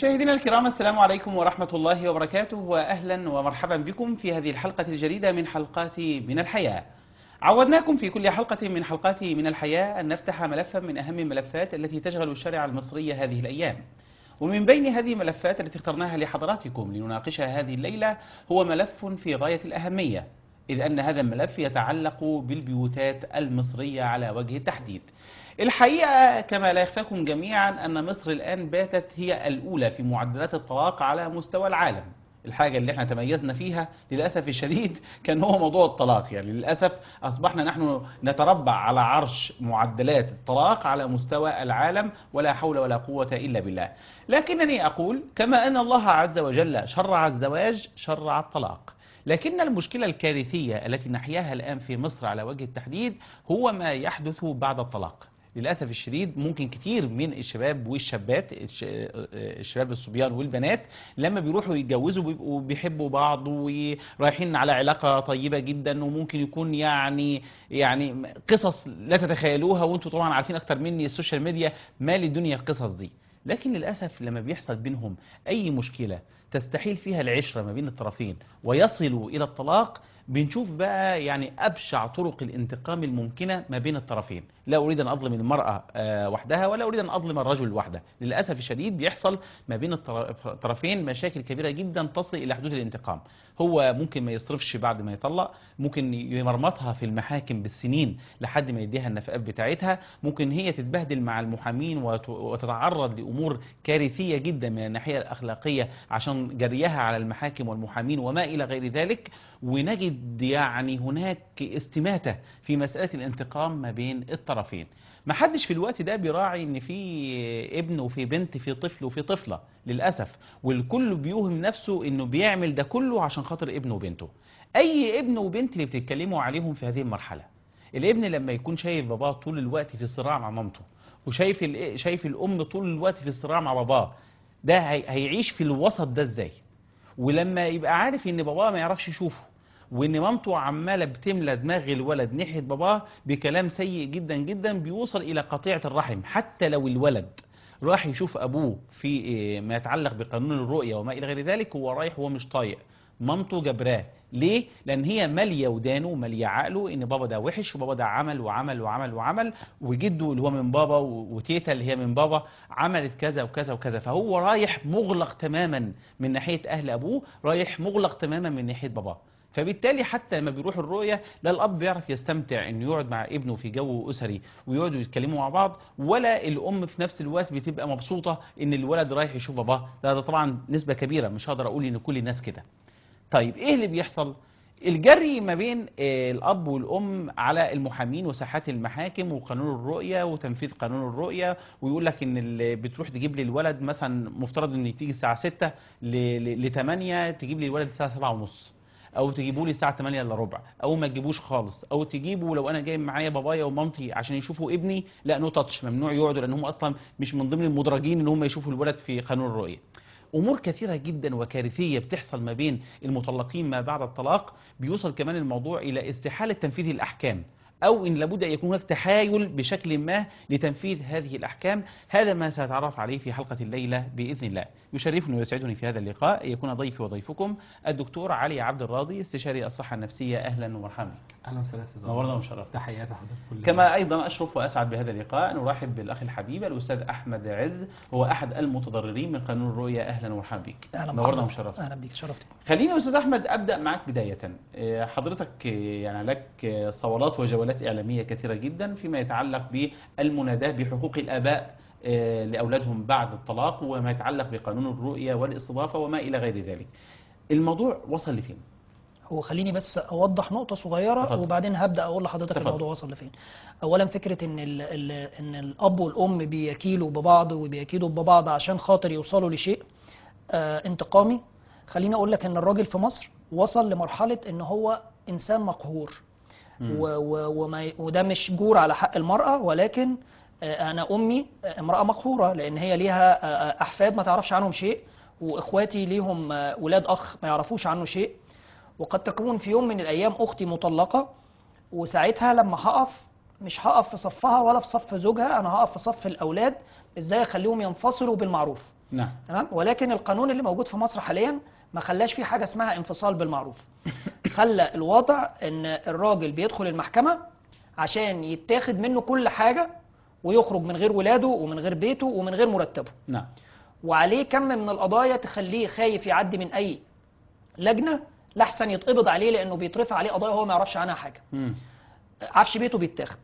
مشاهدينا الكرام السلام عليكم ورحمة الله وبركاته وأهلا ومرحبا بكم في هذه الحلقة الجديدة من حلقات من الحياة عودناكم في كل حلقة من حلقات من الحياة أن نفتح ملفا من أهم الملفات التي تشغل الشارع المصري هذه الأيام ومن بين هذه الملفات التي اخترناها لحضراتكم لنناقشها هذه الليلة هو ملف في غاية الأهمية إذ أن هذا الملف يتعلق بالبيوتات المصرية على وجه التحديد الحقيقة كما لا يخفاكم جميعا أن مصر الآن باتت هي الأولى في معدلات الطلاق على مستوى العالم الحاجة اللي احنا تميزنا فيها للأسف الشديد كان هو موضوع الطلاق يعني للأسف أصبحنا نحن نتربع على عرش معدلات الطلاق على مستوى العالم ولا حول ولا قوة إلا بالله لكنني أقول كما أن الله عز وجل شرع الزواج شرع الطلاق لكن المشكلة الكارثية التي نحياها الآن في مصر على وجه التحديد هو ما يحدث بعد الطلاق للأسف الشديد ممكن كتير من الشباب والشابات الش- الشباب الصبيان والبنات لما بيروحوا يتجوزوا بيبقوا بيحبوا بعض ورايحين على علاقة طيبة جدا وممكن يكون يعني يعني قصص لا تتخيلوها وانتم طبعا عارفين اكتر مني السوشيال ميديا مال الدنيا القصص دي لكن للأسف لما بيحصل بينهم أي مشكلة تستحيل فيها العشرة ما بين الطرفين ويصلوا إلى الطلاق بنشوف بقى يعني أبشع طرق الانتقام الممكنة ما بين الطرفين لا أريد أن أظلم المرأة آه، وحدها ولا أريد أن أظلم الرجل وحده للأسف الشديد بيحصل ما بين الطر- الطرفين مشاكل كبيرة جدا تصل إلى حدود الانتقام هو ممكن ما يصرفش بعد ما يطلق ممكن يمرمطها في المحاكم بالسنين لحد ما يديها النفقات بتاعتها ممكن هي تتبهدل مع المحامين وت- وتتعرض لأمور كارثية جدا من الناحية الأخلاقية عشان جريها على المحاكم والمحامين وما إلى غير ذلك ونجد يعني هناك استماتة في مسألة الانتقام ما بين الطرفين ما حدش في الوقت ده بيراعي ان في ابن وفي بنت في طفل وفي طفلة للأسف والكل بيوهم نفسه انه بيعمل ده كله عشان خاطر ابنه وبنته اي ابن وبنت اللي بتتكلموا عليهم في هذه المرحلة الابن لما يكون شايف باباه طول الوقت في صراع مع مامته وشايف ال- شايف الام طول الوقت في صراع مع باباه ده هي- هيعيش في الوسط ده ازاي ولما يبقى عارف ان باباه ما يعرفش يشوفه وان مامته عماله بتملى دماغ الولد ناحيه باباه بكلام سيء جدا جدا بيوصل الى قطيعه الرحم حتى لو الولد راح يشوف ابوه في إيه، ما يتعلق بقانون الرؤيه وما الى غير ذلك هو رايح هو مش طايق مامته جبراه ليه لان هي ماليه ودانه وماليه عقله ان بابا ده وحش وبابا ده عمل وعمل وعمل وعمل وجده اللي هو من بابا و- وتيتا اللي هي من بابا عملت كذا وكذا وكذا فهو رايح مغلق تماما من ناحيه اهل ابوه رايح مغلق تماما من ناحيه باباه فبالتالي حتى لما بيروح الرؤية لا الأب بيعرف يستمتع إنه يقعد مع ابنه في جو أسري ويقعدوا يتكلموا مع بعض ولا الأم في نفس الوقت بتبقى مبسوطة إن الولد رايح يشوف باباه ده, ده طبعا نسبة كبيرة مش هقدر أقول إن كل الناس كده طيب إيه اللي بيحصل؟ الجري ما بين آه، الأب والأم على المحامين وساحات المحاكم وقانون الرؤية وتنفيذ قانون الرؤية ويقول لك إن اللي بتروح تجيب لي الولد مثلا مفترض إن تيجي الساعة 6 ل 8 تجيب لي الولد الساعة 7 ونص او تجيبوا لي الساعه 8 الا ربع او ما تجيبوش خالص او تجيبوا لو انا جايب معايا بابايا ومامتي عشان يشوفوا ابني لا نو تاتش ممنوع يقعدوا لان هم اصلا مش من ضمن المدرجين ان هم يشوفوا الولد في قانون الرؤيه امور كثيره جدا وكارثيه بتحصل ما بين المطلقين ما بعد الطلاق بيوصل كمان الموضوع الى استحاله تنفيذ الاحكام او ان لابد ان يكون هناك تحايل بشكل ما لتنفيذ هذه الاحكام هذا ما ساتعرف عليه في حلقه الليله باذن الله يشرفني ويسعدني في هذا اللقاء يكون ضيفي وضيفكم الدكتور علي عبد الراضي استشاري الصحه النفسيه اهلا ومرحبا بك. اهلا وسهلا استاذ نورنا عمر. وشرفنا. تحياتي حضرتك كل كما ايضا اشرف واسعد بهذا اللقاء نرحب بالاخ الحبيب الاستاذ احمد عز هو احد المتضررين من قانون الرؤيه اهلا ومرحبا بك اهلا نورنا بحضرتك. وشرفنا اهلا بيك شرفت خليني يا استاذ احمد ابدا معك بدايه آه، حضرتك آه، يعني لك آه، صولات وجولات اعلاميه كثيره جدا فيما يتعلق بالمناداه بحقوق الاباء آه، لاولادهم بعد الطلاق وما يتعلق بقانون الرؤيه والاستضافه وما الى غير ذلك الموضوع وصل لفين هو خليني بس اوضح نقطه صغيره اتفضل. وبعدين هبدا اقول لحضرتك اتفضل. الموضوع وصل لفين اولا فكره ان ال ال ان الاب والام بيكيلوا ببعض وبيكيدوا ببعض عشان خاطر يوصلوا لشيء آه انتقامي خليني اقول لك ان الراجل في مصر وصل لمرحله ان هو انسان مقهور مم. و و وما ي- وده مش جور على حق المرأة ولكن آه، أنا أمي آه، امرأة مقهورة لأن هي ليها آه، آه، أحفاد ما تعرفش عنهم شيء وإخواتي ليهم آه، ولاد أخ ما يعرفوش عنه شيء وقد تكون في يوم من الأيام أختي مطلقة وساعتها لما هقف مش هقف في صفها ولا في صف زوجها أنا هقف في صف الأولاد إزاي أخليهم ينفصلوا بالمعروف نعم تمام ولكن القانون اللي موجود في مصر حاليا ما خلاش فيه حاجه اسمها انفصال بالمعروف خلى الوضع ان الراجل بيدخل المحكمه عشان يتاخد منه كل حاجه ويخرج من غير ولاده ومن غير بيته ومن غير مرتبه نعم وعليه كم من القضايا تخليه خايف يعدي من اي لجنه لاحسن يتقبض عليه لانه بيترفع عليه قضايا هو ما يعرفش عنها حاجه مم. عفش بيته بيتاخد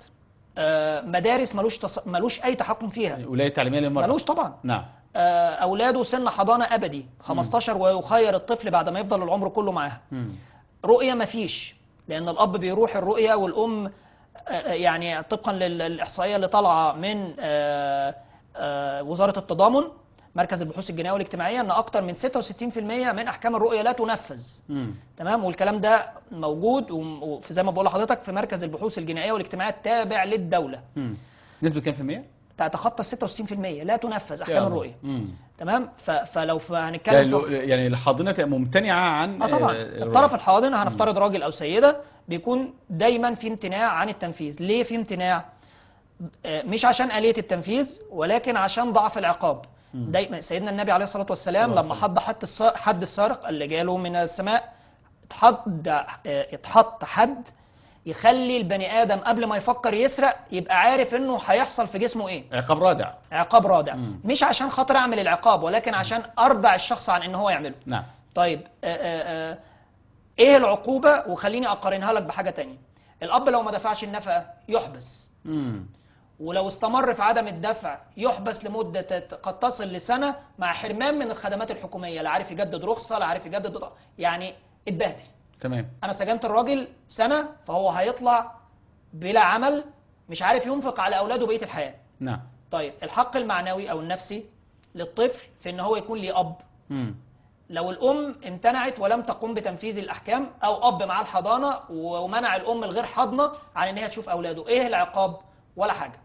آه، مدارس ملوش تص... ملوش اي تحكم فيها ولاية تعليمية للمرأة ملوش طبعا نعم آه، اولاده سن حضانه ابدي 15 ويخير الطفل بعد ما يفضل العمر كله معاها مم. رؤيه مفيش لان الاب بيروح الرؤيه والام آه، آه، يعني طبقا لل- للاحصائيه اللي طالعه من آه، آه، وزاره التضامن مركز البحوث الجنائيه والاجتماعيه ان اكتر من 66% من احكام الرؤيه لا تنفذ مم. تمام والكلام ده موجود وم- وفي زي ما بقول لحضرتك في مركز البحوث الجنائيه والاجتماعيه التابع للدوله مم. نسبة كام في المية؟ تتخطى 66% لا تنفذ يا احكام الله. الرؤيه مم. تمام ف- فلو ف- يعني, هنتكلم لو- في يعني الحاضنة تبقى ممتنعة عن اه طبعا آه، الطرف الحاضن هنفترض راجل او سيده بيكون دايما في امتناع عن التنفيذ ليه في امتناع آه، مش عشان آلية التنفيذ ولكن عشان ضعف العقاب مم. دايما سيدنا النبي عليه الصلاة والسلام الله لما يسلمك. حد حد الس- حد السارق اللي جاله من السماء اتحط آه، اتحط حد يخلي البني ادم قبل ما يفكر يسرق يبقى عارف انه هيحصل في جسمه ايه عقاب رادع عقاب رادع مم. مش عشان خاطر اعمل العقاب ولكن عشان ارضع الشخص عن ان هو يعمله نعم طيب آآ آآ ايه العقوبة وخليني اقارنها لك بحاجة تانية الاب لو ما دفعش النفقة يحبس مم. ولو استمر في عدم الدفع يحبس لمدة تت- قد تصل لسنة مع حرمان من الخدمات الحكومية لا عارف يجدد رخصة لا عارف يجدد بطاقة يعني اتبهدل تمام انا سجنت الراجل سنة فهو هيطلع بلا عمل مش عارف ينفق على اولاده بقية الحياة نعم طيب الحق المعنوي او النفسي للطفل في ان هو يكون ليه اب مم. لو الام امتنعت ولم تقوم بتنفيذ الاحكام او اب مع الحضانه ومنع الام الغير حاضنه عن ان هي تشوف اولاده ايه العقاب ولا حاجه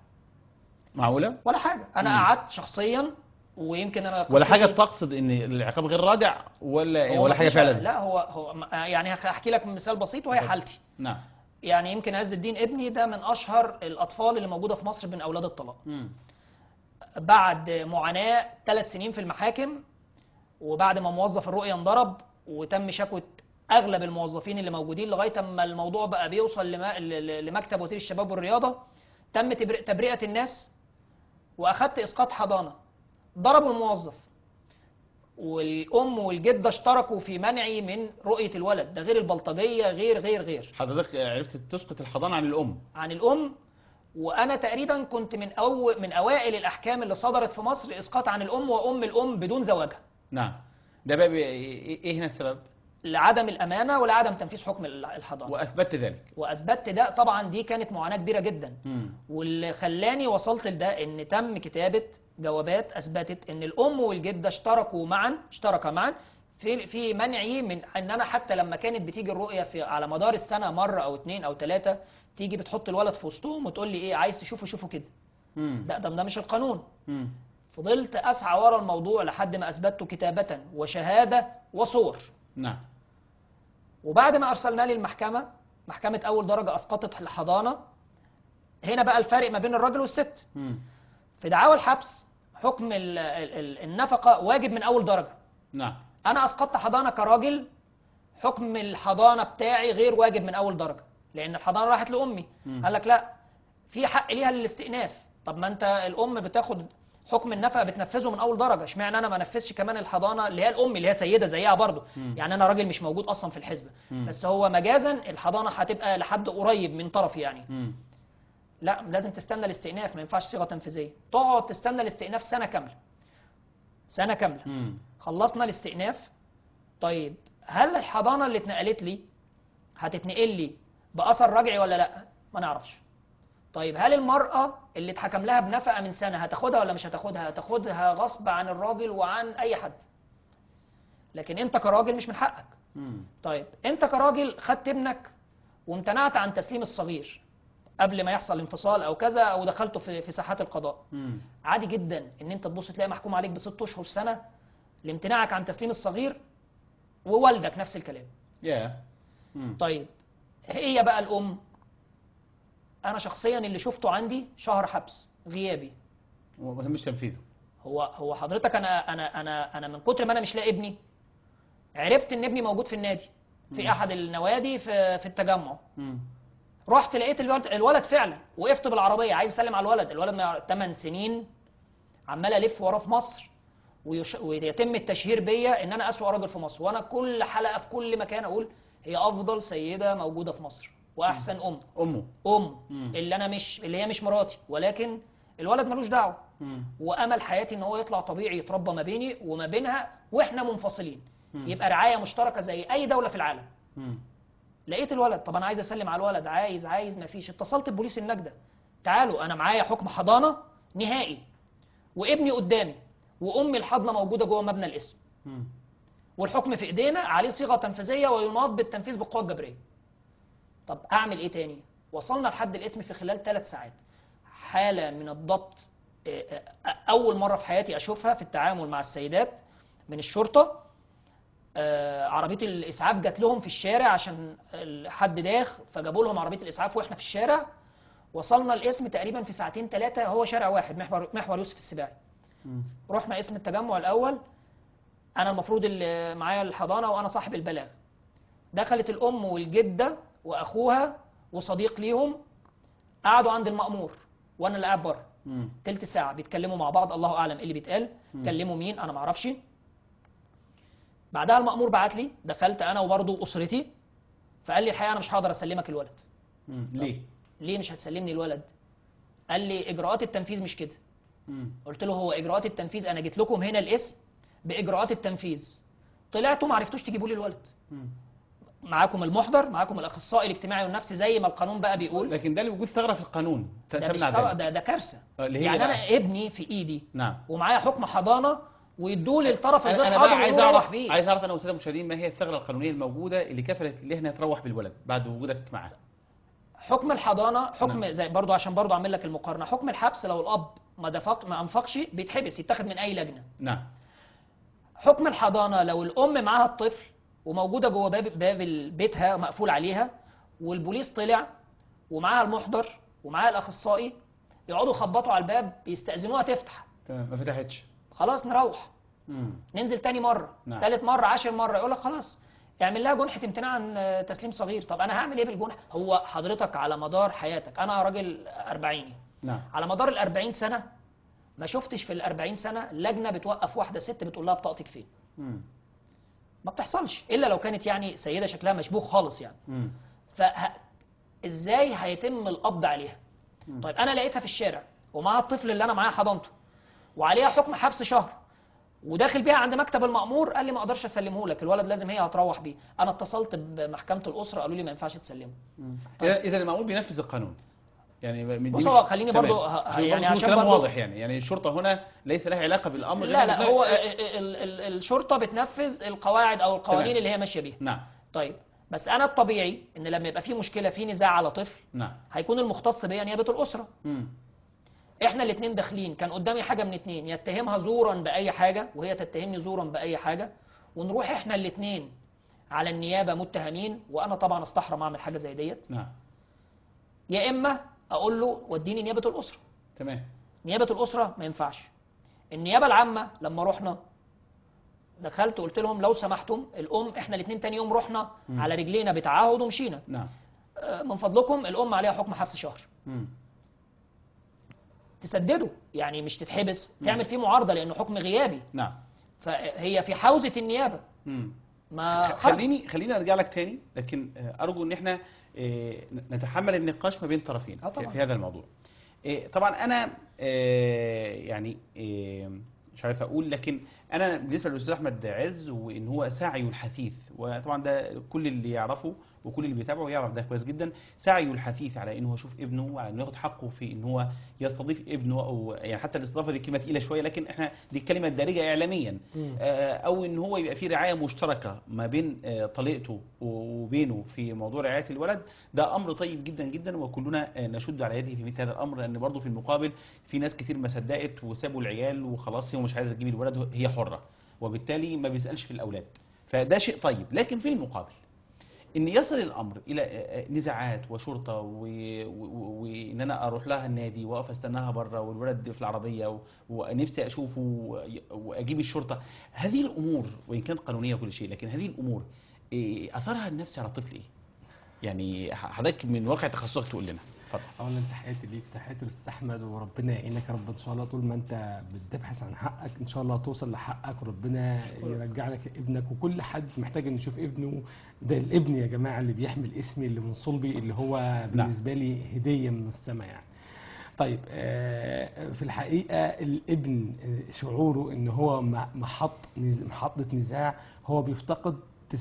معقولة؟ ولا حاجه انا مم. قعدت شخصيا ويمكن انا ولا حاجة قصتي- تقصد ان العقاب غير رادع ولا هو ولا حاجة مفيش- فعلا؟ لا هو هو يعني هحكي لك مثال بسيط وهي اتفضل. حالتي نعم يعني يمكن عز الدين ابني ده من اشهر الاطفال اللي موجوده في مصر من اولاد الطلاق مم. بعد معاناة ثلاث سنين في المحاكم وبعد ما موظف الرؤية انضرب وتم شكوى أغلب الموظفين اللي موجودين لغاية أما الموضوع بقى بيوصل لما- ل- ل- لمكتب وزير الشباب والرياضة تم تبر- تبرئة الناس وأخدت إسقاط حضانة ضربوا الموظف والأم والجدة اشتركوا في منعي من رؤية الولد ده غير البلطجية غير غير غير حضرتك عرفت تسقط الحضانة عن الأم عن الام وانا تقريبا كنت من أو من اوائل الاحكام اللي صدرت في مصر اسقاط عن الام وام الام بدون زواجها نعم ده بقى بي- ايه إيه هنا السبب؟ لعدم الامانه ولعدم تنفيذ حكم ال- الحضانه وأثبتت ذلك واثبتت ده طبعا دي كانت معاناه كبيره جدا مم. واللي خلاني وصلت لده ان تم كتابه جوابات اثبتت ان الام والجده اشتركوا معا اشتركا معا في في منعي من ان انا حتى لما كانت بتيجي الرؤيه في على مدار السنه مره او اتنين او ثلاثه تيجي بتحط الولد في وسطهم وتقول لي ايه عايز تشوفه شوفه كده مم. ده ده, ده مش القانون مم. فضلت اسعى ورا الموضوع لحد ما اثبته كتابه وشهاده وصور نعم وبعد ما ارسلناه للمحكمه محكمه اول درجه اسقطت الحضانه هنا بقى الفرق ما بين الراجل والست مم. في دعاوى الحبس حكم ال- ال- ال- النفقه واجب من اول درجه نعم انا اسقطت حضانه كراجل حكم الحضانه بتاعي غير واجب من اول درجه لان الحضانه راحت لامي مم. قال لك لا في حق ليها للاستئناف طب ما انت الام بتاخد حكم النفقه بتنفذه من اول درجه اشمعنى انا ما انفذش كمان الحضانه اللي هي الام اللي هي سيده زيها برضه مم. يعني انا راجل مش موجود اصلا في الحزب مم. بس هو مجازا الحضانه هتبقى لحد قريب من طرفي يعني مم. لا لازم تستنى الاستئناف ما ينفعش صيغه تنفيذيه تقعد تستنى الاستئناف سنه كامله سنه كامله مم. خلصنا الاستئناف طيب هل الحضانه اللي اتنقلت لي هتتنقل لي باثر رجعي ولا لا ما نعرفش طيب هل المراه اللي اتحكم لها بنفقه من سنه هتاخدها ولا مش هتاخدها هتاخدها غصب عن الراجل وعن اي حد لكن انت كراجل مش من حقك مم. طيب انت كراجل خدت ابنك وامتنعت عن تسليم الصغير قبل ما يحصل انفصال او كذا او دخلته في في ساحات القضاء مم. عادي جدا ان انت تبص تلاقي محكوم عليك بست اشهر سنه لامتناعك عن تسليم الصغير ووالدك نفس الكلام يا مم. طيب هي بقى الام انا شخصيا اللي شفته عندي شهر حبس غيابي وما تمش تنفيذه هو هو حضرتك انا انا انا انا من كتر ما انا مش لاقي ابني عرفت ان ابني موجود في النادي في احد النوادي في في التجمع مم. رحت لقيت الولد, الولد فعلا وقفت بالعربيه عايز اسلم على الولد الولد ما 8 سنين عمال الف وراه في مصر ويش... ويتم التشهير بيا ان انا اسوأ راجل في مصر وانا كل حلقه في كل مكان اقول هي افضل سيده موجوده في مصر واحسن ام امه ام مم. اللي انا مش اللي هي مش مراتي ولكن الولد ملوش دعوه مم. وامل حياتي ان هو يطلع طبيعي يتربى ما بيني وما بينها واحنا منفصلين مم. يبقى رعايه مشتركه زي اي دوله في العالم مم. لقيت الولد طب انا عايز اسلم على الولد عايز عايز مفيش اتصلت ببوليس النجده تعالوا انا معايا حكم حضانه نهائي وابني قدامي وامي الحاضنه موجوده جوه مبنى الاسم مم. والحكم في ايدينا عليه صيغه تنفيذيه ويناط بالتنفيذ بالقوه الجبريه طب اعمل ايه تاني وصلنا لحد الاسم في خلال ثلاث ساعات حاله من الضبط آه، آه، اول مره في حياتي اشوفها في التعامل مع السيدات من الشرطه آه، عربيه الاسعاف جات لهم في الشارع عشان حد داخ فجابوا لهم عربيه الاسعاف واحنا في الشارع وصلنا الاسم تقريبا في ساعتين ثلاثه هو شارع واحد محور محور يوسف السباعي مم. رحنا اسم التجمع الاول انا المفروض اللي معايا الحضانه وانا صاحب البلاغ دخلت الام والجده واخوها وصديق ليهم قعدوا عند المأمور وانا اللي قاعد بره مم. تلت ساعه بيتكلموا مع بعض الله اعلم ايه اللي بيتقال مم. كلموا مين انا ما اعرفش بعدها المأمور بعت لي دخلت انا وبرضه اسرتي فقال لي الحقيقه انا مش هقدر اسلمك الولد مم. ليه؟ ليه مش هتسلمني الولد قال لي اجراءات التنفيذ مش كده مم. قلت له هو اجراءات التنفيذ انا جيت لكم هنا الاسم باجراءات التنفيذ طلعتوا ما عرفتوش تجيبوا لي الولد مم. معاكم المحضر معاكم الاخصائي الاجتماعي والنفسي زي ما القانون بقى بيقول لكن ده اللي وجود ثغره في القانون ت- ده مش تمنع سوا- ذلك ده ده كارثه آه، اللي هي يعني بقى- انا ابني في ايدي نعم ومعايا حكم حضانه ويدوه للطرف انا الضيف أنا بقى حاضر عايز ويقولوا روح اعرف بيه عايز اعرف انا والساده المشاهدين ما هي الثغره القانونيه الموجوده اللي كفلت اللي احنا تروح بالولد بعد وجودك معاه حكم الحضانه حكم نعم. زي برضو عشان برضو اعمل لك المقارنه حكم الحبس لو الاب ما دفق ما انفقش بيتحبس يتاخد من اي لجنه نعم حكم الحضانه لو الام معاها الطفل وموجوده جوه باب باب بيتها مقفول عليها والبوليس طلع ومعاها المحضر ومعاها الاخصائي يقعدوا يخبطوا على الباب يستاذنوها تفتح تمام ما فتحتش خلاص نروح مم. ننزل تاني مره نعم. تالت مره عاشر مره يقول لك خلاص اعمل لها جنحه امتناع عن آه، تسليم صغير طب انا هعمل ايه بالجنح هو حضرتك على مدار حياتك انا راجل أربعيني نعم على مدار ال 40 سنه ما شفتش في ال 40 سنه لجنه بتوقف واحده ست بتقول لها بطاقتك فين مم. ما بتحصلش الا لو كانت يعني سيده شكلها مشبوه خالص يعني مم. فازاي هيتم القبض عليها مم. طيب انا لقيتها في الشارع ومعاها الطفل اللي انا معاه حضانته وعليها حكم حبس شهر وداخل بيها عند مكتب المأمور قال لي ما اقدرش اسلمه لك الولد لازم هي هتروح بيه انا اتصلت بمحكمه الاسره قالوا لي ما ينفعش تسلمه مم. اذا إذا المأمور بينفذ القانون يعني دي بص مش- هو خليني تمام. برضو ه- عشان يعني برضو عشان كلام برضو- واضح يعني يعني الشرطه هنا ليس لها علاقه بالامر لا لا هو غير- ال- ال- ال- الشرطه بتنفذ القواعد او القوانين تمام. اللي هي ماشيه بيها نعم طيب بس انا الطبيعي ان لما يبقى في مشكله في نزاع على طفل نعم هيكون المختص بيا نيابه الاسره مم. احنا الاثنين داخلين كان قدامي حاجه من اتنين يتهمها زورا باي حاجه وهي تتهمني زورا باي حاجه ونروح احنا الاثنين على النيابه متهمين وانا طبعا استحرم اعمل حاجه زي ديت نعم يا اما اقول له وديني نيابه الاسره تمام نيابه الاسره ما ينفعش النيابه العامه لما رحنا دخلت قلت لهم لو سمحتم الام احنا الاثنين تاني يوم رحنا مم. على رجلينا بتعهد ومشينا نعم آه، من فضلكم الام عليها حكم حبس شهر مم. تسدده يعني مش تتحبس تعمل فيه معارضه لانه حكم غيابي نعم فهي في حوزه النيابه مم. ما خ- خرج. خليني خليني ارجع لك تاني لكن آه، ارجو ان احنا آه، نتحمل النقاش ما بين طرفين آه في- طبعاً. في هذا الموضوع آه، طبعا انا آه، يعني آه، مش عارف اقول لكن انا بالنسبه للاستاذ احمد عز وان هو سعي الحثيث وطبعا ده كل اللي يعرفه وكل اللي بيتابعه يعرف ده كويس جدا سعيه الحثيث على انه هو يشوف ابنه وعلى انه ياخد حقه في ان هو يستضيف ابنه او يعني حتى الاستضافه دي كلمه تقيله شويه لكن احنا دي الكلمه الدارجه اعلاميا مم. آه، او ان هو يبقى في رعايه مشتركه ما بين آه، طليقته وبينه في موضوع رعايه الولد ده امر طيب جدا جدا وكلنا آه، نشد على يده في مثل هذا الامر لان برضه في المقابل في ناس كتير ما صدقت وسابوا العيال وخلاص هي مش عايزه تجيب الولد هي حره وبالتالي ما بيسالش في الاولاد فده شيء طيب لكن في المقابل ان يصل الامر الى آه، آه، نزاعات وشرطه و- و- وان انا اروح لها النادي واقف استناها بره والولد في العربيه و- ونفسي اشوفه و- واجيب الشرطه هذه الامور وان كانت قانونيه وكل شيء لكن هذه الامور إيه، اثرها النفسي على الطفل ايه؟ يعني حضرتك من واقع تخصصك تقول لنا اتفضل اولا تحياتي ليك تحياتي للاستاذ احمد وربنا يعينك يا رب ان شاء الله طول ما انت بتبحث عن حقك ان شاء الله توصل لحقك وربنا يرجع لك ابنك وكل حد محتاج انه يشوف ابنه ده الابن يا جماعه اللي بيحمل اسمي اللي من صلبي اللي هو بالنسبه لي هديه من السماء يعني طيب آه، في الحقيقه الابن آه، شعوره ان هو م- محط نز- محطه نزاع هو بيفتقد 90%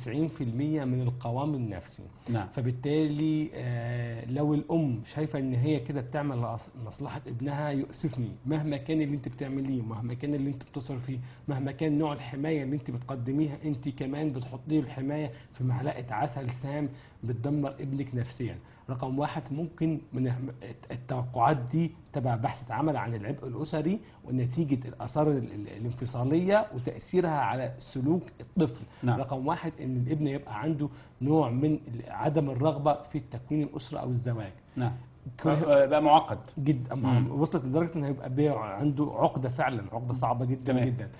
من القوام النفسي نعم فبالتالي آه، لو الام شايفه ان هي كده بتعمل لأص- مصلحه ابنها يؤسفني مهما كان اللي انت بتعمليه مهما كان اللي انت بتصرف فيه مهما كان نوع الحمايه اللي انت بتقدميها انت كمان بتحطي له الحمايه في معلقه عسل سام بتدمر ابنك نفسيا رقم واحد ممكن من الت- التوقعات دي تبع بحث اتعمل عن العبء الاسري ونتيجه الاثار ال- ال- الانفصاليه وتاثيرها على سلوك الطفل نعم. رقم واحد ان الابن يبقى عنده نوع من ال- عدم الرغبه في تكوين الاسره او الزواج نعم كل- آه، بقى معقد جدا مم. وصلت لدرجه انه هيبقى بيع عنده عقده فعلا عقده صعبه جدا تمام. جدا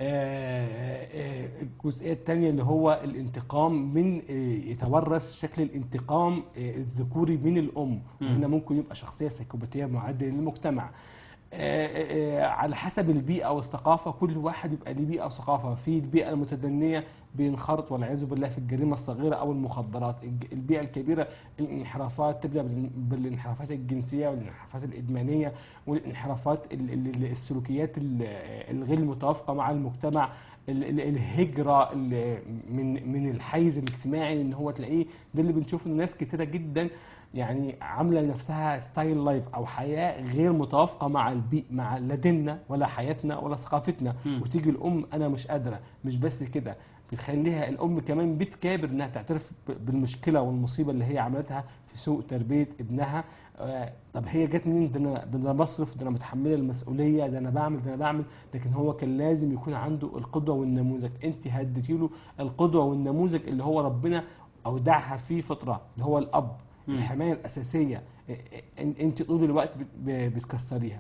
آه، آه، الجزئيه الثانيه اللي هو الانتقام من آه، يتورث شكل الانتقام آه، الذكوري من الام مم. وهنا ممكن يبقى شخصيه سيكوباتيه معدله للمجتمع آه، آه، على حسب البيئه والثقافه كل واحد يبقى ليه بيئه وثقافه في البيئه المتدنيه بينخرط والعياذ بالله في الجريمه الصغيره او المخدرات الج- البيئه الكبيره الانحرافات تبدا بال- بالانحرافات الجنسيه والانحرافات الادمانيه والانحرافات ال- ال- ال- السلوكيات ال- الغير متوافقه مع المجتمع ال- ال- الهجره ال- من من الحيز الاجتماعي ان هو تلاقيه ده اللي بنشوف ان ناس كتيره جدا يعني عامله لنفسها ستايل لايف او حياه غير متوافقه مع البيئه مع لا ديننا ولا حياتنا ولا ثقافتنا مم. وتيجي الام انا مش قادره مش بس كده بتخليها الام كمان بتكابر انها تعترف ب- بالمشكله والمصيبه اللي هي عملتها في سوء تربيه ابنها آه طب هي جت منين ده انا ده انا بصرف ده انا متحمله المسؤوليه ده انا بعمل ده انا بعمل لكن هو كان لازم يكون عنده القدوه والنموذج انت هديتي له القدوه والنموذج اللي هو ربنا اودعها فيه فطره اللي هو الاب مم. الحمايه الاساسيه إ- إ- انت طول الوقت بت- ب- بتكسريها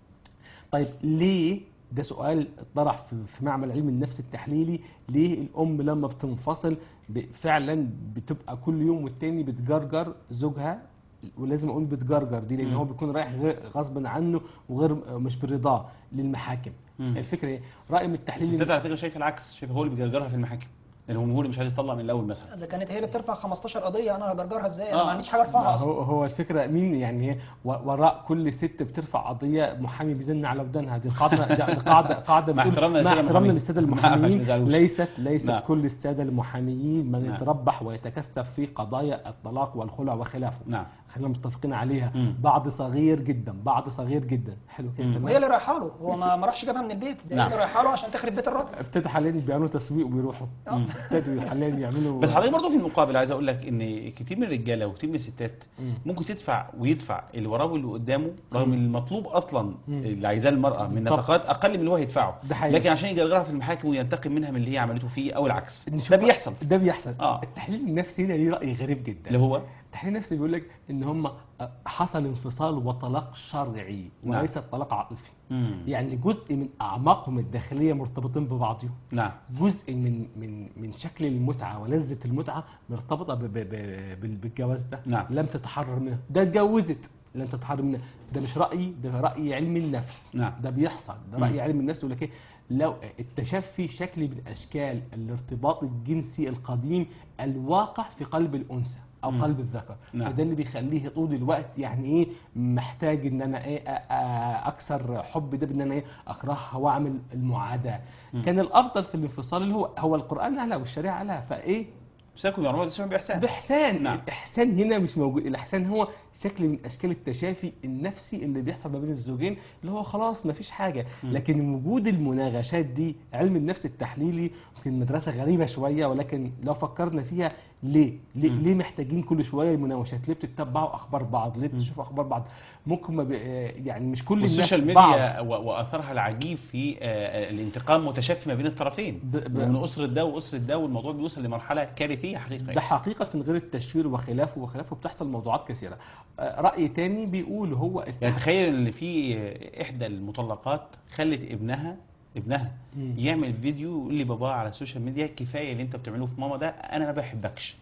طيب ليه ده سؤال اتطرح في في معمل علم النفس التحليلي ليه الام لما بتنفصل ب- فعلا بتبقى كل يوم والتاني بتجرجر زوجها ولازم اقول بتجرجر دي لان مم. هو بيكون رايح غير غصبا عنه وغير مش برضاه للمحاكم مم. الفكره ايه راي من التحليل الستات على فكره شايفه العكس شايفه هو اللي بيجرجرها في المحاكم لان هو اللي مش عايز يطلع من الاول مثلا ده كانت هي اللي بترفع 15 قضيه انا هجرجرها ازاي انا آه. ما عنديش حاجه ارفعها اصلا هو هو الفكره مين يعني هي و- وراء كل ست بترفع قضيه محامي بيزن على ودانها دي قاعده دي قاعده قاعده مع بتقول- احترامنا مع للسادة احترامنا المحامين. للساده نعم، عشان ما المحامين يزعلوش. ليست ليست نعم. كل الساده المحاميين من نعم. يتربح ويتكثف في قضايا الطلاق والخلع وخلافه نعم خلينا متفقين عليها مم. بعض صغير جدا بعض صغير جدا حلو كده مم. تمام وهي اللي رايحه له هو ما ما راحش جابها من البيت ده هي نعم. اللي رايحه له عشان تخرب بيت الراجل ابتدى حاليا بيعملوا تسويق وبيروحوا مم. ابتدوا حاليا يعملوا بس حضرتك برضه في المقابل عايز اقول لك ان كتير من الرجاله وكتير من الستات مم. ممكن تدفع ويدفع اللي وراه واللي قدامه رغم ان المطلوب اصلا مم. اللي عايزاه المراه من بالظبط. نفقات اقل من اللي هو هيدفعه ده حقيقي. لكن عشان يجرجرها في المحاكم وينتقم منها من اللي هي عملته فيه او العكس نشوف- ده بيحصل ده بيحصل آه. التحليل النفسي هنا ليه راي غريب جدا اللي هو التحليل النفسي بيقول لك ان هم حصل انفصال وطلاق شرعي نعم. وليس طلاق عاطفي مم. يعني جزء من اعماقهم الداخليه مرتبطين ببعضهم نعم جزء من من من شكل المتعه ولذه المتعه مرتبطه ب- ب- ب- بال- بالجواز ده نعم. لم تتحرر منه ده اتجوزت لم تتحرر منه ده مش رايي ده راي علم النفس نعم. ده بيحصل ده مم. راي علم النفس يقول لك ايه لو التشفي شكل من اشكال الارتباط الجنسي القديم الواقع في قلب الانثى او مم. قلب الذكر نعم. فده اللي بيخليه طول الوقت يعني ايه محتاج ان انا ايه أ- أ- اكسر حب ده بان انا ايه اكرهها واعمل المعاداه مم. كان الافضل في الانفصال اللي هو هو القران قالها والشريعه قالها فايه ساكن يعرفون الاسلام باحسان باحسان نعم. الاحسان هنا مش موجود الاحسان هو شكل من اشكال التشافي النفسي اللي بيحصل ما بين الزوجين اللي هو خلاص ما فيش حاجه مم. لكن وجود المناغشات دي علم النفس التحليلي يمكن مدرسه غريبه شويه ولكن لو فكرنا فيها ليه ليه, مم. ليه محتاجين كل شويه المناوشات ليه بتتبعوا اخبار بعض ليه مم. بتشوفوا اخبار بعض ممكن ما بي... يعني مش كل الناس والسوشيال بعض. ميديا و- واثرها العجيب في آه، الانتقام متشفي ما بين الطرفين ب- ب- من اسره ده واسره ده والموضوع بيوصل لمرحله كارثيه حقيقه ده حقيقة غير التشهير وخلافه وخلافه بتحصل موضوعات كثيرة آه، رأي تاني بيقول هو يعني تخيل ان في احدى المطلقات خلت ابنها ابنها مم. يعمل فيديو يقول لي بابا على السوشيال ميديا كفايه اللي انت بتعمله في ماما ده انا ما بحبكش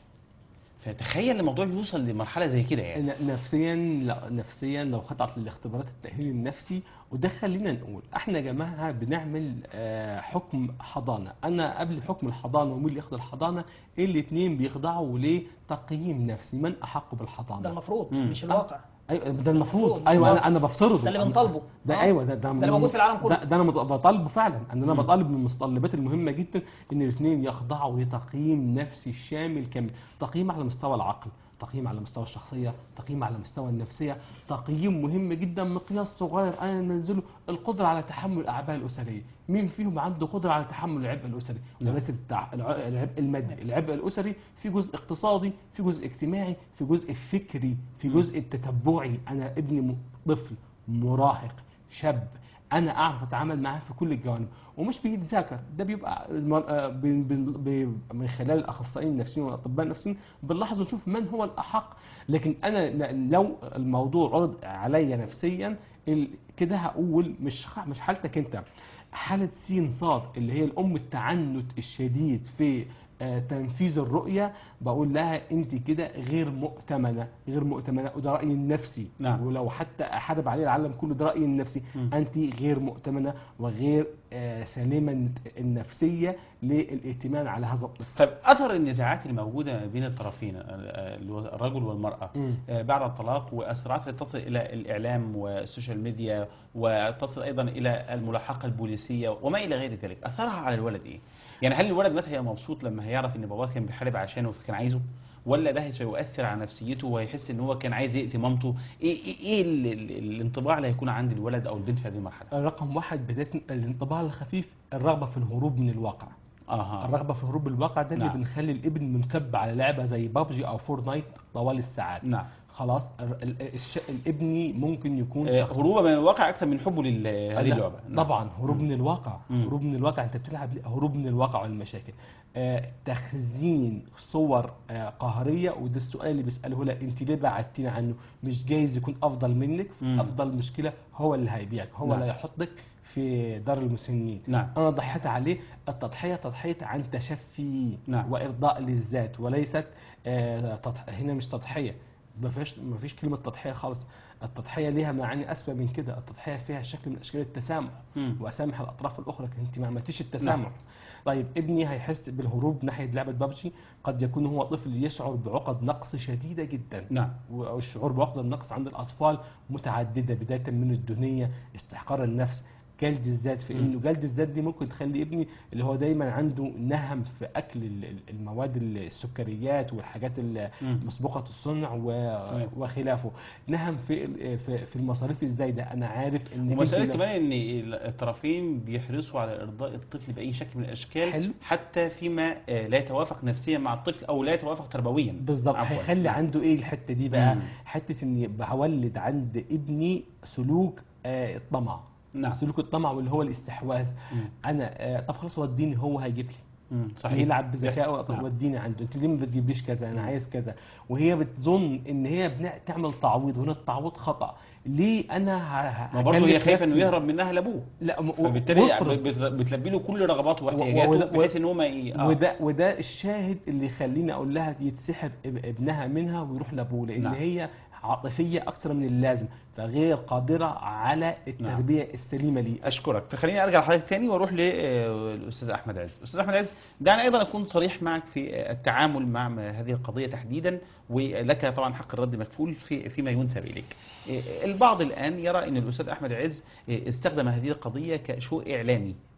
فتخيل الموضوع بيوصل لمرحله زي كده يعني ن- نفسيا لا نفسيا لو خضعت للاختبارات التأهيل النفسي وده خلينا نقول احنا يا جماعة بنعمل آه، حكم حضانة انا قبل حكم الحضانة ومين اللي ياخد الحضانة الاثنين بيخضعوا لتقييم نفسي من احق بالحضانة ده المفروض مم. مش الواقع ايوه ده المفروض المفروض. ايوه ده- انا انا بفترضه ده اللي أنا- بنطالبه. ده آه. ايوه ده ده, ده اللي موجود في العالم كله. ده, ده انا مط- بطالبه فعلا ان انا مم. بطالب من المتطلبات المهمه جدا ان الاثنين يخضعوا لتقييم نفسي شامل كامل تقييم على مستوى العقل تقييم على مستوى الشخصيه تقييم على مستوى النفسيه تقييم مهم جدا مقياس صغير انا انزله القدره على تحمل الاعباء الاسريه مين فيهم عنده قدره على تحمل العبء الاسري نعم. وليس التع- الع- العبء المادي العبء الاسري في جزء اقتصادي في جزء اجتماعي في جزء فكري في مم. جزء التتبعي انا ابني م- طفل مراهق شاب انا اعرف اتعامل معاه في كل الجوانب ومش بيتذاكر ده بيبقى الم- آه، بي- بي- بي- من خلال الاخصائيين النفسيين والاطباء النفسيين بنلاحظ ونشوف من هو الاحق لكن انا ل- لو الموضوع عرض عليا نفسيا ال- كده هقول مش خ- مش حالتك انت حاله سين صاد اللي هي الام التعنت الشديد في آه، تنفيذ الرؤية بقول لها انت كده غير مؤتمنة غير مؤتمنة وده رأيي النفسي نعم. ولو حتى احارب عليه العالم كله ده رأيي النفسي مم. انت غير مؤتمنة وغير آه، سليمة النفسية للائتمان على هذا الطفل طيب اثر النزاعات الموجوده ما بين الطرفين آه، اللي هو الرجل والمراه مم. آه، بعد الطلاق والصراعات التي تصل الى الاعلام والسوشيال ميديا وتصل ايضا الى الملاحقه البوليسيه وما الى غير ذلك اثرها على الولد ايه يعني هل الولد مثلا هيبقى مبسوط لما هيعرف ان باباه كان بيحارب عشانه فكان عايزه ولا ده سيؤثر على نفسيته وهيحس ان هو كان عايز يأذي مامته ايه ايه, إيه ال- ال- الانطباع اللي هيكون عند الولد او البنت في هذه المرحله رقم واحد بداية الانطباع الخفيف الرغبة في الهروب من الواقع اها الرغبة في الهروب من الواقع ده اللي نعم. بنخلي الابن منكب على لعبة زي بابجي او فورتنايت طوال الساعات نعم خلاص ال- ال- الش- الابني ممكن يكون آه، شخص هروبا من الواقع اكثر من حبه لهذه لا، اللعبه نعم. طبعا هروب من الواقع مم. هروب من الواقع انت بتلعب ليه؟ هروب من الواقع والمشاكل آه تخزين صور آه قهريه وده السؤال اللي بيساله لها انت ليه بعدتينا عنه مش جايز يكون افضل منك مم. افضل مشكله هو اللي هيبيعك هو نعم. اللي هيحطك في دار المسنين نعم انا ضحيت عليه التضحيه تضحيه عن تشفي نعم. وارضاء للذات وليست آه تضح... هنا مش تضحيه ما فيش ما فيش كلمه تضحيه خالص التضحيه ليها معاني اسفل من كده التضحيه فيها شكل من اشكال التسامح مم. واسامح الاطراف الاخرى لكن انت ما عملتيش نعم. التسامح طيب ابني هيحس بالهروب ناحيه لعبه ببجي قد يكون هو طفل يشعر بعقد نقص شديده جدا نعم والشعور بعقد النقص عند الاطفال متعدده بدايه من الدونيه استحقار النفس جلد الذات في مم. انه جلد الذات دي ممكن تخلي ابني اللي هو دايما عنده نهم في اكل ال- ال- المواد السكريات والحاجات ال- مم. مسبوقه الصنع و- صحيح. وخلافه نهم في ال- في في المصاريف الزايده انا عارف ان ومسألة جدي لو- كمان ان الطرفين بيحرصوا على ارضاء الطفل باي شكل من الاشكال حلو. حتى فيما آه، لا يتوافق نفسيا مع الطفل او لا يتوافق تربويا بالظبط عفواً. هيخلي عنده ايه الحته دي بقى مم. حته اني بولد عند ابني سلوك آه الطمع نعم. سلوك الطمع واللي هو الاستحواذ مم. انا آه طب خلاص وديني هو هيجيب لي مم. صحيح يلعب بذكائه يحصل. طب نعم. وديني عنده انت ليه ما بتجيبليش كذا انا عايز كذا وهي بتظن ان هي بنا- تعمل تعويض وهنا التعويض خطا ليه انا ه- ه- ما برضه هي هكلف خايفه انه نفسي؟ يهرب منها لابوه لا م- فبالتالي وافرض- بت- بتلبي له كل رغباته و- و- واحتياجاته و- بحيث ان هو ما ي- آه. وده وده الشاهد اللي يخليني اقول لها يتسحب اب- ابنها منها ويروح لابوه لان نعم. هي عاطفيه اكثر من اللازم فغير قادره على التربيه السليمه ليه اشكرك فخليني ارجع لحضرتك تاني واروح للاستاذ احمد عز استاذ احمد عز دعني ايضا اكون صريح معك في التعامل مع هذه القضيه تحديدا ولك طبعا حق الرد مكفول في فيما ينسب اليك البعض الان يرى ان الاستاذ احمد عز استخدم هذه القضيه كشو اعلامي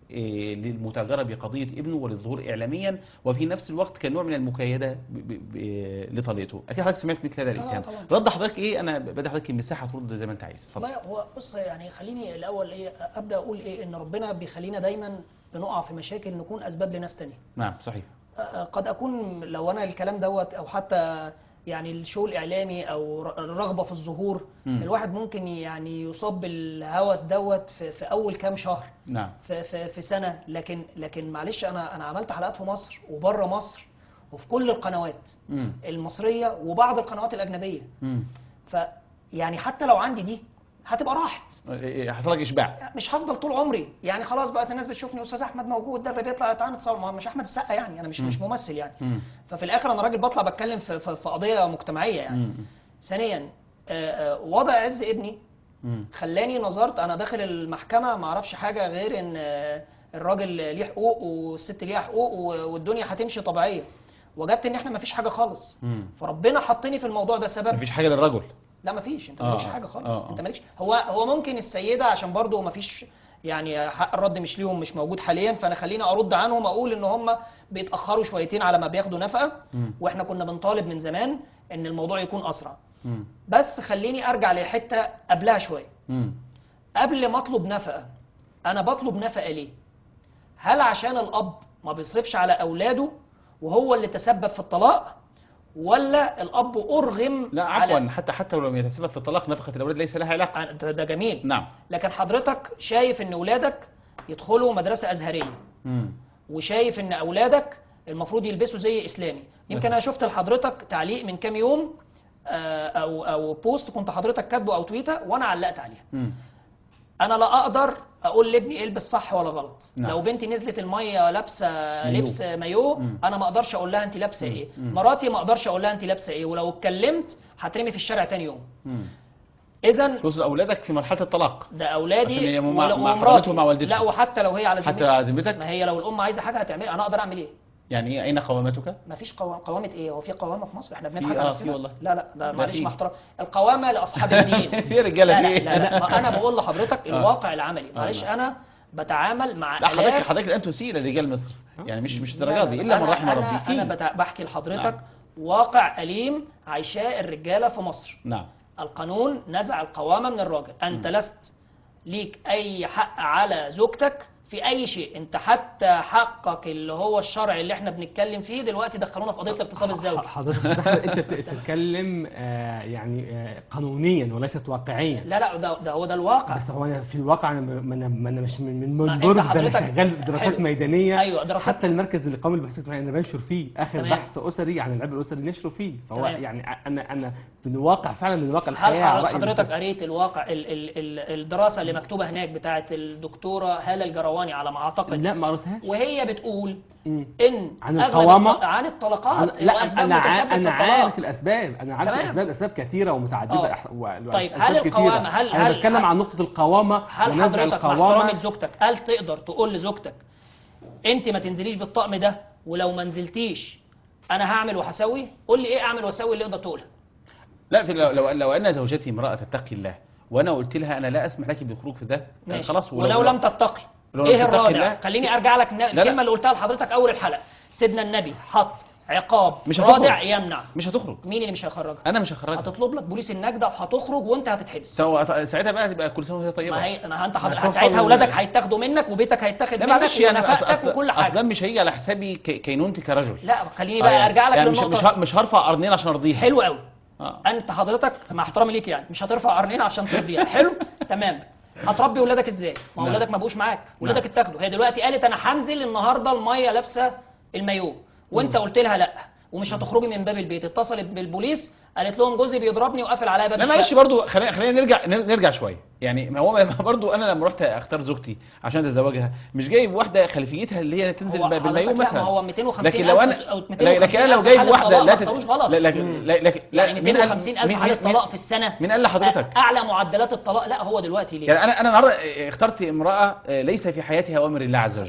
إيه، للمتاجرة بقضية ابنه وللظهور إعلاميا وفي نفس الوقت كنوع من المكايدة ب- ب- ب- لطليقته أكيد حضرتك سمعت مثل هذا الاتهام طبعاً. رد حضرتك إيه أنا بدي حضرتك المساحة ترد زي ما أنت عايز اتفضل والله هو بص يعني خليني الاول ايه ابدا اقول ايه ان ربنا بيخلينا دايما بنقع في مشاكل نكون اسباب لناس تانية نعم صحيح آه، قد اكون لو انا الكلام دوت او حتى يعني الشو الاعلامي او ر- الرغبه في الظهور مم. الواحد ممكن يعني يصاب بالهوس دوت في, في اول كام شهر نعم في, في, في سنه لكن لكن معلش انا انا عملت حلقات في مصر وبره مصر وفي كل القنوات مم. المصريه وبعض القنوات الاجنبيه مم. ف يعني حتى لو عندي دي هتبقى راحت إيه، إيه، حصل لك إشباع مش هفضل طول عمري يعني خلاص بقت الناس بتشوفني استاذ احمد موجود ده اللي بيطلع تعالى نتصور ما هو مش احمد السقا يعني انا مش مم. مش ممثل يعني مم. ففي الاخر انا راجل بطلع بتكلم في, في, في قضيه مجتمعيه يعني مم. ثانيا آه، آه، وضع عز ابني مم. خلاني نظرت انا داخل المحكمه ما اعرفش حاجه غير ان آه، الراجل ليه حقوق والست ليها حقوق و- والدنيا هتمشي طبيعيه وجدت ان احنا ما فيش حاجه خالص مم. فربنا حطني في الموضوع ده سبب مفيش حاجة للرجل لا مفيش انت آه، مالكش آه، حاجه خالص آه، آه. انت مالكش هو هو ممكن السيده عشان برضو مفيش يعني حق الرد مش ليهم مش موجود حاليا فانا خليني ارد عنهم اقول ان هم بيتاخروا شويتين على ما بياخدوا نفقه مم. واحنا كنا بنطالب من زمان ان الموضوع يكون اسرع مم. بس خليني ارجع لحته قبلها شويه مم. قبل ما اطلب نفقه انا بطلب نفقه ليه هل عشان الاب ما بيصرفش على اولاده وهو اللي تسبب في الطلاق ولا الاب ارغم لا على- عفوا حتى حتى لو لم يتسبب في الطلاق نفقة الأولاد ليس لها علاقة ده ده جميل نعم لكن حضرتك شايف ان اولادك يدخلوا مدرسه ازهريه مم. وشايف ان اولادك المفروض يلبسوا زي اسلامي يمكن مثلا. انا شفت لحضرتك تعليق من كام يوم آه، او او بوست كنت حضرتك كاتبه او تويته وانا علقت عليها مم. انا لا اقدر اقول لابني البس صح ولا غلط نعم. لو بنتي نزلت الميه لابسه مايو. لبس مايو مم. انا ما اقدرش اقول لها انت لابسه مم. ايه مم. مراتي ما اقدرش اقول لها انت لابسه ايه ولو اتكلمت هترمي في الشارع تاني يوم مم. اذا تقصد أولادك في مرحلة الطلاق ده اولادي عشان هي مع- ولا- مع ومراتي. حرمتهم مع والدتهم. لا وحتى لو هي على حتى ذمتي على ذمتك ما هي لو الام عايزه حاجه هتعملها انا اقدر اعمل ايه يعني إيه أين قوامتك؟ ما فيش قوام قوامه ايه هو في قوامه في مصر احنا بنضحك في- على آه، نفسنا في والله. لا لا ده ده معلش في. مع احترام القوامه لاصحاب الدين في رجالة لا في لا, لا, لا ما انا بقول لحضرتك آه. الواقع العملي آه، معلش نعم. انا بتعامل مع لا حضرتك آلاف حضرتك الآن تسيء لرجال مصر يعني مش مش لا، الدرجات دي إلا من أنا- رحم أنا ربي انا في بتع- بحكي لحضرتك نعم. واقع اليم عايشاه الرجاله في مصر نعم القانون نزع القوامة من الراجل أنت لست ليك أي حق على زوجتك في أي شيء أنت حتى حقك اللي هو الشرعي اللي احنا بنتكلم فيه دلوقتي دخلونا في قضية الاغتصاب الزوجي حضرتك أستاذ أحمد، انت بت- بتتكلم آه، يعني آه، قانونيا وليست واقعيا لا لا ده, ده هو ده الواقع بس هو انا في الواقع انا ما انا ما أنا مش من من ما أنت منظور ده انا حضرتك- شغال دراسات حلو. ميدانيه أيوة، دراسات- حتى المركز القومي للبحوث الاجتماعيه انا بنشر فيه اخر تمام. بحث اسري عن العبء الاسري نشره فيه فهو تمام. يعني انا انا من واقع فعلا من واقع هل الحياه على حضرتك- رأي حضرتك الدكتور. قريت الواقع ال ال ال الدراسة اللي مكتوبة هناك بتاعت الدكتورة هالة الجرواني على ما أعتقد لا ما قريتهاش وهي بتقول مم. إن عن أغلب القوامة؟ الط- عن الطلقات أنا- لا وأسباب انا ع- متسبب في انا الطلاق. عارف الاسباب انا عارف تمام. الاسباب اسباب كثيره ومتعدده آه. أح- و- و- طيب، أسباب هل كتيرة. القوامة- هل- انا هل- بتكلم هل- عن نقطه القوامه هل ونزع حضرتك مع احترامي القوامه لزوجتك هل تقدر تقول لزوجتك انت ما تنزليش بالطقم ده ولو ما نزلتيش انا هعمل وهسوي قول لي ايه اعمل واسوي اللي يقدر تقولها لا في لو, لو, لو أن زوجتي امرأة تتقي الله وأنا قلت لها أنا لا أسمح لك بالخروج في ده ماشي. خلاص ولو لم تتقي لو لم ايه تتقي الرادع الله- خليني ارجع لك ن- لا. الكلمه اللي قلتها لحضرتك اول الحلقه سيدنا النبي حط عقاب مش هتخرج. رادع يمنع مش هتخرج مين اللي مش هيخرجها أنا مش هخرجها هتطلب لك بوليس النجده وهتخرج وانت هتتحبس سواء ساعتها بقى تبقى كل سنة وهي طيبة ما هي ما انت حضرتك هتوصل ساعتها ل- اولادك هيتاخدوا منك وبيتك هيتاخد لا منك معلش يعني ونفقتك أصل- وكل أصل حاجه ده مش هيجي على حسابي كي- كينونتي كرجل لا خليني آه بقى يعني- ارجع لك يعني مش للنقطه مش ه- مش هرفع قرنين عشان ارضيها حلو قوي آه. انت حضرتك مع احترامي ليك يعني مش هترفع قرنين عشان ترضيها حلو تمام هتربي ولادك ازاي ما هو نعم. ولادك ما بقوش معاك ولادك نعم. اتاخدوا هي دلوقتي قالت انا هنزل النهارده الميه لابسه المايو وانت قلت لها لا ومش هتخرجي من باب البيت اتصلت بالبوليس قالت لهم جوزي بيضربني وقافل عليا باب لا معلش الشقه برضو خلينا خلينا نرجع نر- نرجع شويه يعني ما هو ما- برضو انا لما رحت اختار زوجتي عشان اتزوجها مش جايب واحده خلفيتها اللي هي تنزل هو ب- بالمايو حضرتك لا، مثلا ما هو 250 لكن لو انا ألف أو لا- 250 لكن انا لو ألف جايب حالة واحده طلاق لا ما تت- اختاروش غلط. لا لكن لا لكن لا يعني مين قال- 250 الف مين- حاله مين- طلاق في السنه مين قال لحضرتك؟ اعلى معدلات الطلاق لا هو دلوقتي ليه يعني انا انا النهارده اخترت امراه ليس في حياتها اوامر الله عز وجل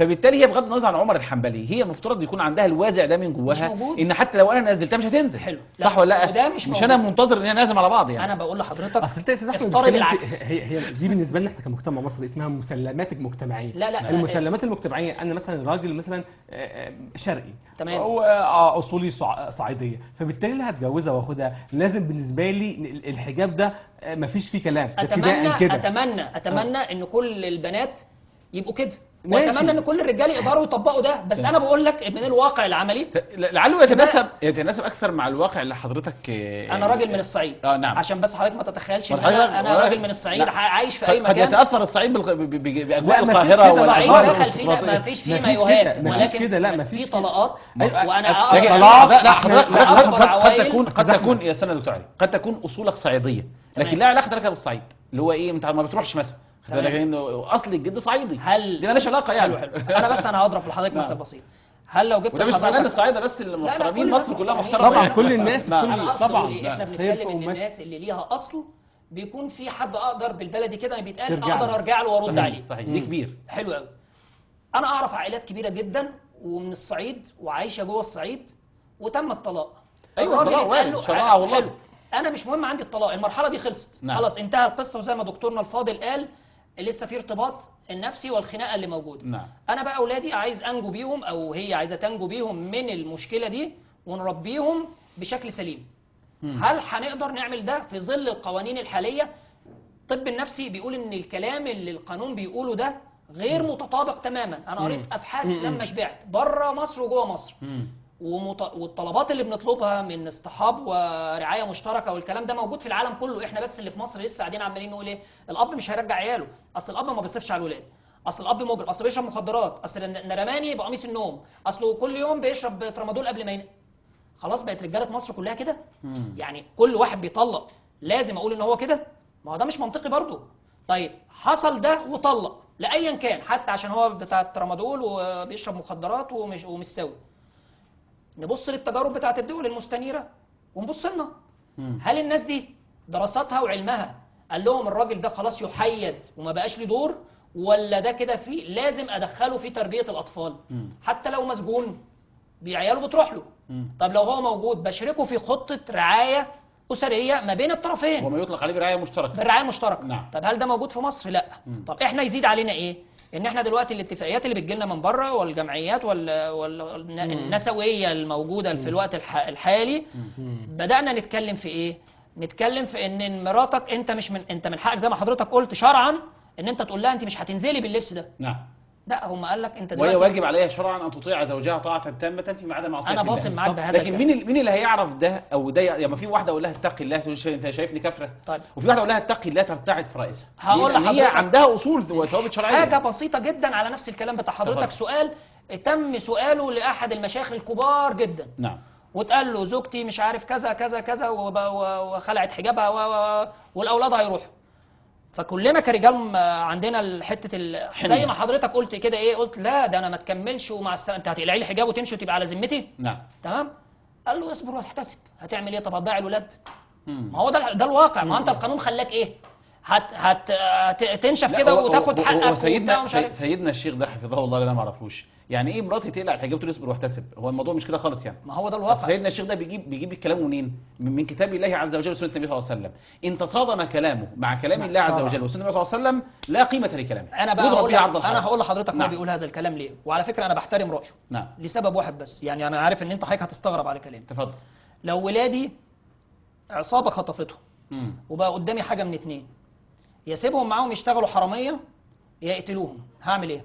فبالتالي هي بغض النظر عن عمر الحنبلي هي المفترض يكون عندها الوازع ده من جواها موجود. ان حتى لو انا نزلتها مش هتنزل حلو. صح لا، ولا لا وده مش مش موجود. انا منتظر ان هي نازل على بعض يعني انا بقول لحضرتك اصل انت يا استاذ احمد افترض بتتكلم العكس في- هي هي دي بالنسبه لنا احنا كمجتمع مصري اسمها مسلمات مجتمعيه لا لا المسلمات المجتمعيه انا مثلا راجل مثلا آه، آه، شرقي تمام. هو آه، اصولي صع- صعيديه فبالتالي اللي هتجوزها واخدها لازم بالنسبه لي ال- الحجاب ده آه، مفيش فيه كلام ده ابتداء اتمنى كده اتمنى اتمنى ان كل البنات يبقوا كده ماشي. واتمنى ان كل الرجال يقدروا يطبقوا ده بس انا بقول لك من الواقع العملي لعله يتناسب يتناسب اكثر مع الواقع اللي حضرتك آه، انا راجل من الصعيد اه نعم عشان بس حضرتك ما تتخيلش ان وحضرتك- انا انا وحضرتك- راجل من الصعيد لا. عايش في اي قد مكان يتاثر الصعيد بالغ- ب- ب- ب- باجواء لا، مفيش القاهره كده، الصعيد والأنهار دخل فيه والصفات. ما فيش فيه مفيش مايوهات كده، مفيش ولكن كده، لا، مفيش في كده. طلقات أيوة، وانا أ- لكن أقدر- طلاق- لا لا إحنا- حضرتك لا، حضرتك أكبر قد- قد عوائل. تكون قد أستاذ تكون أحمد. يا استاذ دكتور علي قد تكون اصولك صعيديه لكن تمام. لا علاقه لك بالصعيد اللي هو ايه انت ما بتروحش مثلا خد تمام. بالك إنه اصل الجد صعيدي هل دي مالهاش علاقه يعني حلو حلو انا بس انا هضرب لحضرتك نعم. مثل بسيط هل لو جبت وده مش معناه ان لحضرتك الصعايده بس اللي محترمين كل مصر الناس كلها محترمين. محترمه طبعا يعني. كل الناس نعم. كل- انا قصدي طبعاً. أقول إيه؟ احنا لا. بنتكلم خير ان أمتي. الناس اللي ليها اصل بيكون في حد اقدر بالبلدي كده بيتقال ترجع اقدر له. ارجع له وارد صحيح عليه صحيح دي كبير حلو قوي انا اعرف عائلات كبيره جدا ومن الصعيد وعايشه جوه الصعيد وتم الطلاق أيوة، الراجل الطلاق اتقال وارد، له- شرعها والله. حلو. انا مش مهم عندي الطلاق المرحله دي خلصت نعم. خلاص انتهى القصه وزي ما دكتورنا الفاضل قال لسه في ارتباط النفسي والخناقه اللي موجوده نعم انا بقى اولادي عايز انجو بيهم او هي عايزه تنجو بيهم من المشكله دي ونربيهم بشكل سليم مم. هل هنقدر نعمل ده في ظل القوانين الحاليه الطب النفسي بيقول ان الكلام اللي القانون بيقوله ده غير متطابق تماما انا قريت ابحاث مم. لما شبعت بره مصر وجوه مصر مم. ومط... والطلبات اللي بنطلبها من اصطحاب ورعايه مشتركه والكلام ده موجود في العالم كله احنا بس اللي في مصر لسه قاعدين عمالين نقول ايه الاب مش هيرجع عياله اصل الاب ما بيصرفش على الولاد اصل الاب مجرم اصل بيشرب مخدرات اصل ن- نرماني بقميص النوم اصله كل يوم بيشرب ترامادول قبل ما ينام خلاص بقت رجاله مصر كلها كده مم. يعني كل واحد بيطلق لازم اقول ان هو كده ما هو ده مش منطقي برضه طيب حصل ده وطلق لايا كان حتى عشان هو بتاع ترامادول وبيشرب مخدرات ومش ومش سوي نبص للتجارب بتاعت الدول المستنيره ونبص لنا مم. هل الناس دي دراساتها وعلمها قال لهم الراجل ده خلاص يحيد وما بقاش له دور ولا ده كده فيه لازم ادخله في تربيه الاطفال مم. حتى لو مسجون بعياله بتروح له مم. طب لو هو موجود بشركه في خطه رعايه اسريه ما بين الطرفين وما يطلق عليه برعايه مشتركه بالرعايه المشتركه نعم. طب هل ده موجود في مصر لا مم. طب احنا يزيد علينا ايه ان احنا دلوقتي الاتفاقيات اللي بتجي لنا من بره والجمعيات وال... وال... النسويه الموجوده في الوقت الح... الحالي بدانا نتكلم في ايه نتكلم في ان مراتك انت مش من انت من حقك زي ما حضرتك قلت شرعا ان انت تقول لها انت مش هتنزلي باللبس ده نعم لا هم قال لك انت وهي دلوقتي واجب عليها شرعا ان تطيع زوجها طاعه تامه فيما عدا معصيه انا الله. باصم معاك بهذا لكن مين ال- مين اللي هيعرف ده او ده يعني ما في واحده اقول لها اتقي الله تقول شا- انت شايفني كافره طيب. وفي واحده اقول لها اتقي الله تبتعد في رئيسها هقول لأن هي لحضرتك- عندها اصول وثوابت شرعيه حاجه بسيطه جدا على نفس الكلام بتاع حضرتك اتفضل. سؤال تم سؤاله لاحد المشايخ الكبار جدا نعم واتقال له زوجتي مش عارف كذا كذا كذا وب- و- وخلعت حجابها و... و... والاولاد هيروحوا فكلنا كرجال م- عندنا حته ال... حنية. زي ما حضرتك قلت كده ايه قلت لا ده انا ما تكملش ومع الس... انت هتقلعي لي حجاب وتمشي وتبقى على ذمتي نعم تمام قال له اصبر وتحتسب هتعمل ايه طب هتضيع الولاد مم. ما هو ده ده الواقع ما هو انت القانون خلاك ايه هت... هت... هت... تنشف لا، كده هو- وتاخد هو- هو حقك وبتاع سيدنا ومش عارف سي- سيدنا الشيخ ده حفظه الله اللي انا ما اعرفوش يعني ايه مراتي تقلع الحجاب تقول اصبر واحتسب هو الموضوع مش كده خالص يعني ما هو ده أصل الواقع سيدنا الشيخ ده بيجيب بيجيب الكلام منين؟ من, من كتاب الله عز وجل وسنه النبي صلى الله عليه وسلم، ان تصادم كلامه مع كلام مع الله عز الشرع. وجل وسنه النبي صلى الله عليه وسلم لا قيمه لكلامه. انا بقى يضرب هقول فيه لك عرض الحائط. انا هقول لحضرتك هو نعم. بيقول هذا الكلام ليه وعلى فكره انا بحترم رايه نعم لسبب واحد بس يعني انا عارف ان انت حضرتك هتستغرب على كلامي تفضل. لو ولادي عصابه خطفتهم مم. وبقى قدامي حاجه من اتنين يا سيبهم معاهم يشتغلوا حراميه يا يقتلوهم هعمل ايه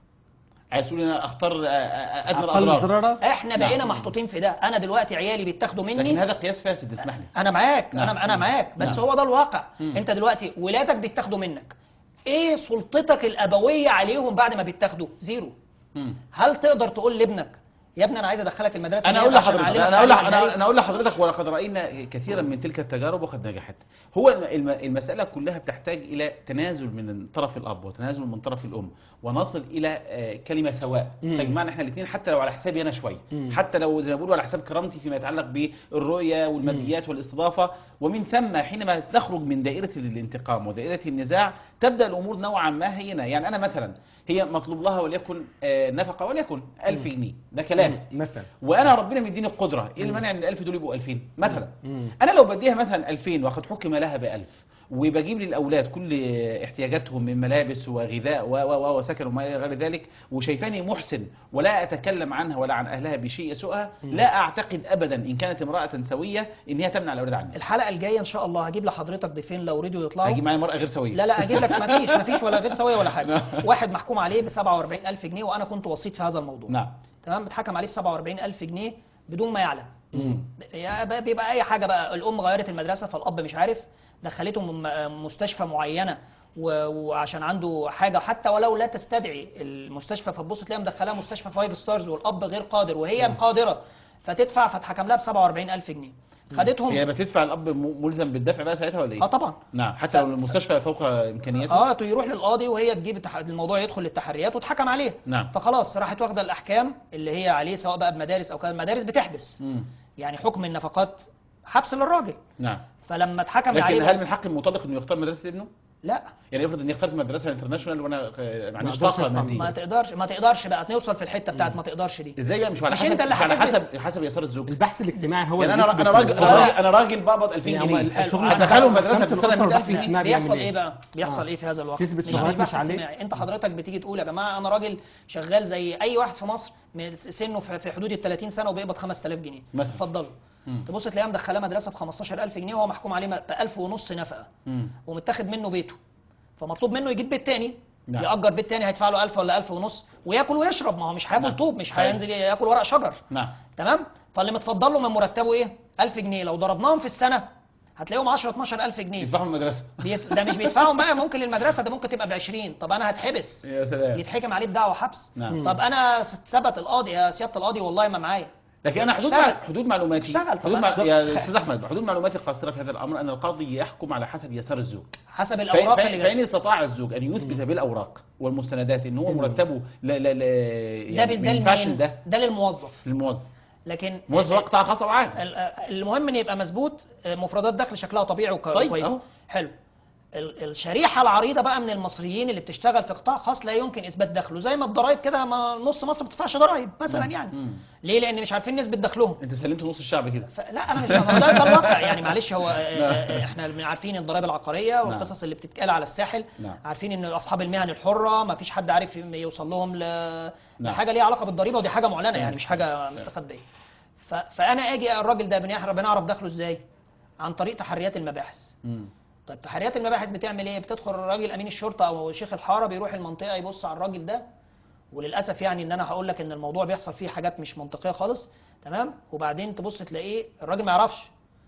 عايز تقول انا اختار آه، آه، ادنى اقل الاضرار ضررا احنا بقينا نعم. محطوطين في ده انا دلوقتي عيالي بيتاخدوا لكن مني هذا قياس فاسد اسمح لي. انا معاك نعم. انا انا معاك بس نعم. هو ده الواقع مم. انت دلوقتي ولادك بيتاخدوا منك ايه سلطتك الابويه عليهم بعد ما بيتاخدوا زيرو مم. هل تقدر تقول لابنك يا ابني انا عايز ادخلك المدرسه انا ديت اقول عشان لحضرتك أعلمك انا اقول لح- تعليم انا أزهري؟ أنا اقول لحضرتك ولقد راينا كثيرا من تلك التجارب وقد نجحت هو الم- الم- المساله كلها بتحتاج الى تنازل من طرف الاب وتنازل من طرف الام ونصل الى آه، كلمه سواء مم. تجمعنا احنا الاثنين حتى لو على حسابي انا شويه مم. حتى لو زي ما بيقولوا على حساب كرامتي فيما يتعلق بالرؤيه والماديات والاستضافه ومن ثم حينما تخرج من دائره الانتقام ودائره النزاع تبدا الامور نوعا ما هينه يعني انا مثلا هي مطلوب لها وليكن آه، نفقه وليكن 1000 جنيه ده كلام مثلا وانا ربنا مديني القدره ايه المانع ان ال 1000 دول يبقوا 2000 مثلا مم. انا لو بديها مثلا 2000 وقد حكم لها ب 1000 وبجيب للاولاد كل احتياجاتهم من ملابس وغذاء و و و وسكن وما الى غير ذلك وشايفاني محسن ولا اتكلم عنها ولا عن اهلها بشيء يسوءها لا اعتقد ابدا ان كانت امراه سويه ان هي تمنع الاولاد عني الحلقه الجايه ان شاء الله هجيب لحضرتك ضيفين لو ريدوا يطلعوا هيجي معايا امراه غير سويه لا لا اجيب لك ما فيش ما فيش ولا غير سويه ولا حاجه واحد محكوم عليه ب 47000 جنيه وانا كنت وسيط في هذا الموضوع نعم تمام اتحكم عليه ب 47000 جنيه بدون ما يعلم مم. يا بقى- بيبقى اي حاجه بقى الام غيرت المدرسه فالاب مش عارف دخلته م- مستشفى معينه و- وعشان عنده حاجه حتى ولو لا تستدعي المستشفى فتبص تلاقيها مدخلها مستشفى فايف ستارز والاب غير قادر وهي قادره فتدفع فتحكم لها ب 47000 جنيه خدتهم هي بتدفع الاب م- ملزم بالدفع بقى ساعتها ولا ايه؟ اه طبعا نعم حتى لو المستشفى فوق امكانياته اه يروح للقاضي وهي تجيب التح... الموضوع يدخل للتحريات وتحكم عليه نعم. فخلاص راحت واخده الاحكام اللي هي عليه سواء بقى بمدارس او كده المدارس بتحبس مم. يعني حكم النفقات حبس للراجل نعم فلما اتحكم عليه لكن بقى- هل من حق المطلق انه يختار مدرسه ابنه؟ لا يعني افرض اني اخترت مدرسه انترناشونال وانا آه، ما عنديش أقدرش طاقه أفهم. ماديه ما تقدرش ما تقدرش بقى نوصل في الحته بتاعت ما تقدرش دي ازاي بقى مش على مش حسب أنت اللي مش على هتثبت. حسب حسب يسار الزوج البحث الاجتماعي هو يعني اللي انا انا بيثبت راجل ال- انا راجل انا راجل بقبض 2000 يعني جنيه الشغل حلو. هدخله بتاع مدرسه محكمة بتستلم الأسرة 100000 والبحث جنيه الاجتماعي بيحصل بيعمل ايه بقى بيحصل آه. ايه في هذا الوقت تثبت مش شغلك مش بحث مش عليه. اجتماعي انت حضرتك بتيجي تقول يا جماعه انا راجل شغال زي اي واحد في مصر من سنه في في حدود ال 30 سنه وبيقبض 5000 جنيه مثلا. اتفضل مم. تبص تلاقيها مدخلاه مدرسه ب 15000 جنيه وهو محكوم عليه ب 1000 ونص نفقه مم. ومتاخد منه بيته فمطلوب منه يجيب بيت تاني نعم. يأجر بيت تاني هيدفع له 1000 ولا 1000 ونص وياكل ويشرب ما هو مش هياكل نعم. طوب مش صحيح. هينزل ياكل ورق شجر نعم تمام فاللي متفضل له من مرتبه ايه 1000 جنيه لو ضربناهم في السنه هتلاقيهم 10 12000 جنيه يدفعوا المدرسه بيت... ده مش بيدفعهم بقى ممكن للمدرسه ده ممكن تبقى ب 20 طب انا هتحبس يا سلام يتحكم عليه بدعوى حبس نعم. طب انا ثبت القاضي يا سياده القاضي والله ما معايا لكن انا حدود اشتغل. مع... حدود معلوماتي اشتغل. طب حدود أنا- مع... يا استاذ احمد حدود معلوماتي القاصره في هذا الامر ان القاضي يحكم على حسب يسار الزوج حسب فإن, الاوراق فإن, اللي فإن جايه استطاع الزوج ان يثبت بالاوراق والمستندات ان هو مرتبه لا لا لا ده يعني بال- ما ده ينفعش لمين؟ ده ده للموظف للموظف لكن موظف قطاع خاص او عام ال- المهم ان يبقى مظبوط مفردات دخل شكلها طبيعي وك- طيب، وكويس أهو. حلو ال- الشريحه العريضه بقى من المصريين اللي بتشتغل في قطاع خاص لا يمكن اثبات دخله زي ما الضرايب كده ما نص مصر ما بتدفعش ضرايب مثلا يعني مم. ليه لان مش عارفين نسبه دخلهم انت سلمت نص الشعب كده ف... لا انا مش ما هو ده, ده الواقع يعني معلش هو آه، آه، احنا من عارفين الضرائب العقاريه والقصص اللي بتتقال على الساحل نعم. عارفين ان اصحاب المهن الحره ما فيش حد عارف يوصل لهم ل... نعم. لحاجه ليها علاقه بالضريبه ودي حاجه معلنه يعني نعم. مش حاجه مستخبيه ف... فانا اجي الراجل ده بنعرف بنعرف دخله ازاي عن طريق تحريات المباحث مم. طيب تحريات المباحث بتعمل ايه بتدخل الراجل امين الشرطه او شيخ الحاره بيروح المنطقه يبص على الراجل ده وللاسف يعني ان انا هقول لك ان الموضوع بيحصل فيه حاجات مش منطقيه خالص تمام وبعدين تبص تلاقيه الراجل ما يعرفش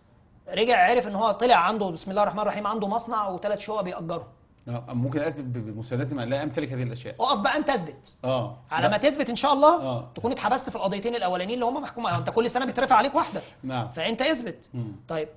رجع عرف ان هو طلع عنده بسم الله الرحمن الرحيم عنده مصنع وثلاث شقق بيأجرهم آه، ممكن اثبت ب- بمساندات ما لا امتلك هذه الاشياء اقف بقى انت اثبت اه على ما لا. تثبت ان شاء الله آه. تكون اتحبست في القضيتين الاولانيين اللي هم محكوم انت كل سنه بيترفع عليك واحده نعم فانت اثبت مم. طيب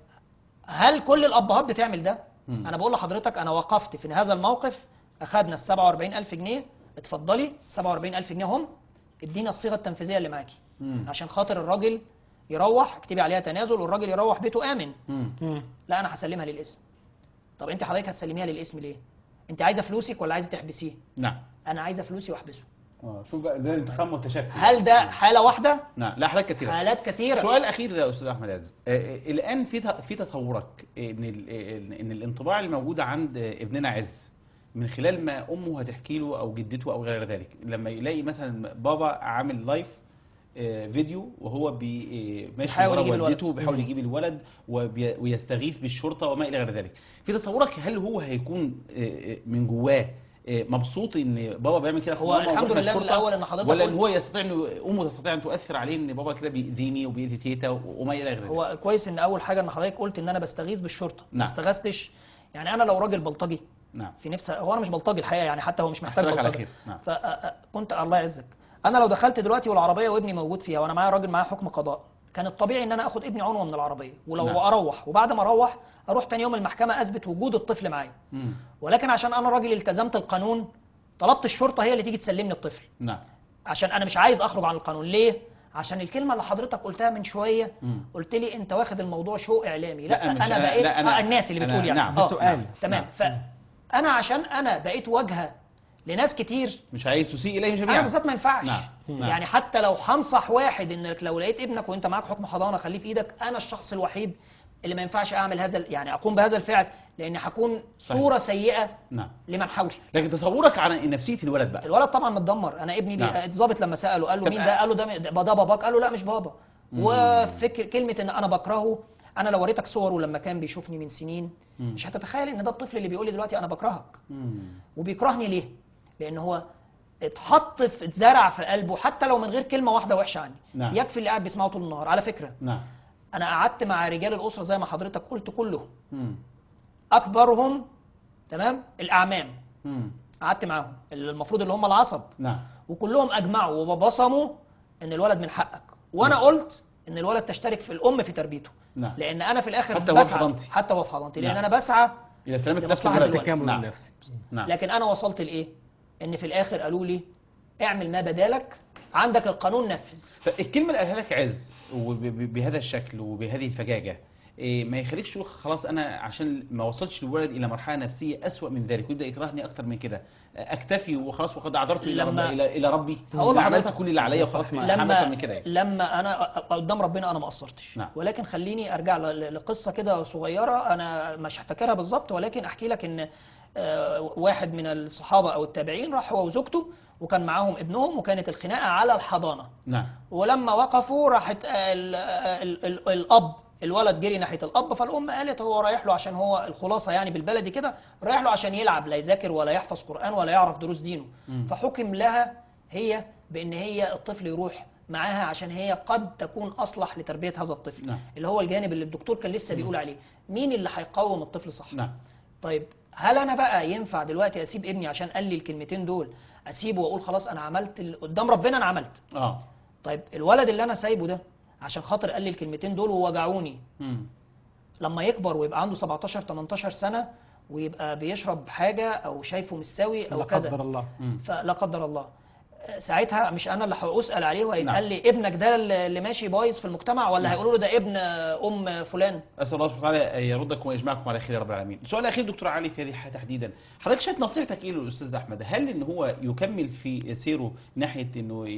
هل كل الابهات بتعمل ده مم. انا بقول لحضرتك انا وقفت في هذا الموقف اخذنا ال 47000 جنيه اتفضلي 47000 جنيه هم ادينا الصيغه التنفيذيه اللي معاكي مم. عشان خاطر الراجل يروح اكتبي عليها تنازل والراجل يروح بيته امن مم. مم. لا انا هسلمها للاسم طب انت حضرتك هتسلميها للاسم ليه انت عايزه فلوسك ولا عايزه تحبسيه نعم انا عايزه فلوسي واحبسه اه شوف بقى ده انتخاب متشكل هل ده حاله واحده نعم لا حالات كثيره حالات كثيره سؤال اخير يا استاذ احمد عز آه، آه، الان في ت- في تصورك ان ال- ان إن الانطباع اللي موجود عند ابننا عز من خلال ما امه هتحكي له او جدته او غير ذلك لما يلاقي مثلا بابا عامل لايف آه، فيديو وهو بي آه، ماشي بيحاول ورا يجيب الولد. والدته وبيحاول مم. يجيب الولد وبي- ويستغيث بالشرطه وما الى غير ذلك في تصورك هل هو هيكون آه، آه، من جواه آه، مبسوط ان بابا بيعمل كده في هو ماما الحمد وبيروح لله من للشرطة؟ الأول إن حضرتك ولا ان قلت- هو يستطيع انه امه تستطيع ان تؤثر عليه ان بابا كده بيأذيني وبيأذي تيتا وما الى غير ذلك هو كويس ان اول حاجه ان حضرتك قلت ان انا بستغيث بالشرطه ما نعم. استغاثتش يعني انا لو راجل بلطجي نعم في نفس هو انا مش بلطجي الحقيقه يعني حتى هو مش محتاج أحسبك على بلطجي خير، نعم. فكنت الله يعزك انا لو دخلت دلوقتي والعربيه وابني موجود فيها وانا معايا راجل معاه حكم قضاء كان الطبيعي ان انا اخد ابني عنوه من العربيه ولو نعم. اروح وبعد ما اروح اروح تاني يوم المحكمه اثبت وجود الطفل معايا مم. ولكن عشان انا راجل التزمت القانون طلبت الشرطه هي اللي تيجي تسلمني الطفل نعم عشان انا مش عايز اخرج عن القانون ليه عشان الكلمه اللي حضرتك قلتها من شويه مم. قلت لي انت واخد الموضوع شو اعلامي لا, لا، مش انا أنا- بقيت لا، أنا- آه الناس اللي أنا- بتقول يعني نعم، آه، ده سؤال. تمام نعم. فانا عشان انا بقيت واجهه لناس كتير مش عايز تسيء اليهم انا جميعا بالذات ما ينفعش نعم. نعم. يعني حتى لو هنصح واحد انك لو لقيت ابنك وانت معاك حكم حضانه خليه في ايدك انا الشخص الوحيد اللي ما ينفعش اعمل هذا ال- يعني اقوم بهذا الفعل لان هكون صحيح. صوره سيئه نعم لمن حولي لكن تصورك عن نفسيه الولد بقى الولد طبعا متدمر انا ابني نعم. بي... الضابط لما ساله قال له طب مين أ- ده قال له ده ده ده باباك قال له لا مش بابا مم. وفكر كلمه ان انا بكرهه انا لو وريتك صوره لما كان بيشوفني من سنين مم. مش هتتخيل ان ده الطفل اللي بيقول لي دلوقتي انا بكرهك مم. وبيكرهني ليه لان هو اتحط في اتزرع في قلبه حتى لو من غير كلمه واحده وحشه عني نعم. يكفي اللي قاعد بيسمعه طول النهار على فكره نعم انا قعدت مع رجال الاسره زي ما حضرتك قلت كلهم مم. اكبرهم تمام الاعمام مم. قعدت معاهم اللي المفروض اللي هم العصب نعم وكلهم اجمعوا وبصموا ان الولد من حقك وانا نعم. قلت ان الولد تشترك في الام في تربيته نعم لان انا في الاخر حتى وهو في بسعى حضانتي. حتى وهو في حضانتي لان نعم. انا بسعى الى سلامه نفس لمصلحة الولد الولد. التكامل نعم النفسي نعم لكن انا وصلت لايه ان في الاخر قالوا لي اعمل ما بدالك عندك القانون نفذ فالكلمه اللي قالها لك عز وبهذا الشكل وبهذه الفجاجه إيه ما يخليكش تقول خلاص انا عشان ما وصلش الولد الى مرحله نفسيه اسوأ من ذلك ويبدا يكرهني اكتر من كده اكتفي وخلاص وقد اعذرت الى رب لما- الى الى ربي هقول أنا عملت لحضرتك- كل اللي عليا وخلاص ما هعمل اكتر لما من كده يعني. لما انا قدام ربنا انا ما قصرتش نعم. ولكن خليني ارجع ل- لقصه كده صغيره انا مش هفتكرها بالظبط ولكن احكي لك ان آه، واحد من الصحابه او التابعين راح هو وزوجته وكان معاهم ابنهم وكانت الخناقه على الحضانه نعم ولما وقفوا راحت ال ال ال الاب الولد جري ناحيه الاب فالام قالت هو رايح له عشان هو الخلاصه يعني بالبلدي كده رايح له عشان يلعب لا يذاكر ولا يحفظ قران ولا يعرف دروس دينه مم. فحكم لها هي بان هي الطفل يروح معاها عشان هي قد تكون اصلح لتربيه هذا الطفل نعم. اللي هو الجانب اللي الدكتور كان لسه بيقول عليه مين اللي هيقوم الطفل صح نعم طيب هل انا بقى ينفع دلوقتي اسيب ابني عشان قال لي الكلمتين دول اسيبه واقول خلاص انا عملت ال- قدام ربنا انا عملت اه طيب الولد اللي انا سايبه ده عشان خاطر قال لي الكلمتين دول ووجعوني مم. لما يكبر ويبقى عنده 17 18 سنه ويبقى بيشرب حاجه او شايفه مش سوي او لا كذا قدر الله مم. فلا قدر الله آه، ساعتها مش انا اللي هسال عليه وهيتقال نعم. لي ابنك ده اللي ماشي بايظ في المجتمع ولا نعم. هيقولوا له ده ابن آه، ام فلان اسال الله سبحانه وتعالى يردكم ويجمعكم على خير يا رب العالمين. السؤال الاخير دكتور علي في هذه الحاله تحديدا، حضرتك شايف نصيحتك ايه للاستاذ احمد؟ هل ان هو يكمل في سيره ناحيه انه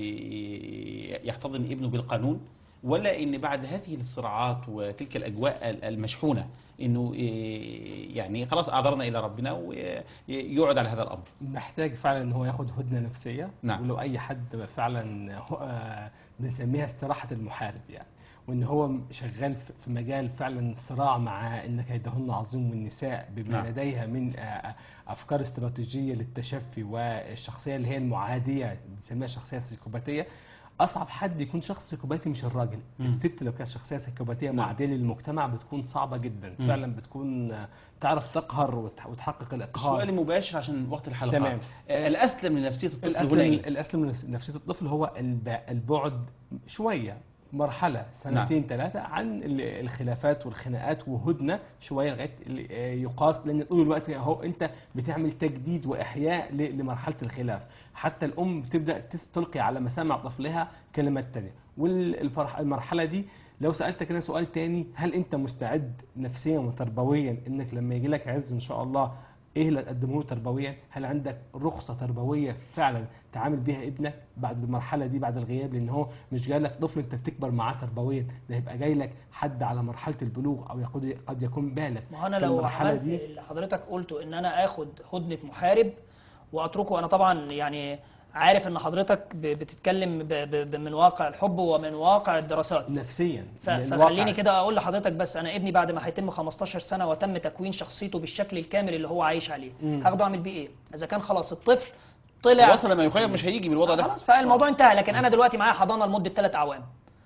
ي- يحتضن ابنه بالقانون؟ ولا ان بعد هذه الصراعات وتلك الاجواء ال- المشحونه انه ي- يعني خلاص اعذرنا الى ربنا ويقعد على هذا الامر؟ محتاج فعلا ان هو ياخد هدنه نفسيه نعم. ولو اي حد فعلا هو- آه، بنسميها استراحه المحارب يعني وان هو شغال في- في مجال فعلا صراع مع ان كيدهن عظيم والنساء بما نعم. لديها من آه، افكار استراتيجيه للتشفي والشخصيه اللي هي المعاديه بنسميها الشخصيه السيكوباتيه اصعب حد يكون شخص سيكوباتي مش الراجل مم. الست لو كانت شخصيه سيكوباتيه نعم. معاديه للمجتمع بتكون صعبه جدا مم. فعلا بتكون آه، تعرف تقهر وتح- وتحقق الاقهار السؤال المباشر عشان وقت الحلقه تمام. آه، الاسلم لنفسيه الطفل هنا الاسلم ايه؟ الاسلم من نفسيه الطفل هو الب- البعد شويه مرحله سنتين ثلاثه عن ال- الخلافات والخناقات وهدنه شويه لغايه ال- آه، يقاس لان طول الوقت اهو انت بتعمل تجديد واحياء ل- لمرحله الخلاف حتى الام بتبدا تس- تلقي على مسامع طفلها كلمات تانية والمرحله دي لو سالتك كده سؤال تاني هل انت مستعد نفسيا وتربويا انك لما يجي لك عز ان شاء الله ايه اللي تقدمه له تربويا هل عندك رخصه تربويه فعلا تعامل بيها ابنك بعد المرحله دي بعد الغياب لان هو مش جاي لك طفل انت بتكبر معاه تربويا ده هيبقى جاي لك حد على مرحله البلوغ او يقود قد يكون بالغ ما هو انا في لو المرحلة عملت دي- اللي حضرتك قلته ان انا اخد هدنه محارب واتركه انا طبعا يعني عارف ان حضرتك ب- بتتكلم ب- ب- ب- من واقع الحب ومن واقع الدراسات نفسيا ف- الواقع. فخليني كده اقول لحضرتك بس انا ابني بعد ما هيتم 15 سنه وتم تكوين شخصيته بالشكل الكامل اللي هو عايش عليه مم. هاخده اعمل بيه ايه اذا كان خلاص الطفل طلع وصل لما يخير مش هيجي بالوضع ده خلاص فالموضوع انتهى لكن انا دلوقتي معايا حضانه لمده ثلاث اعوام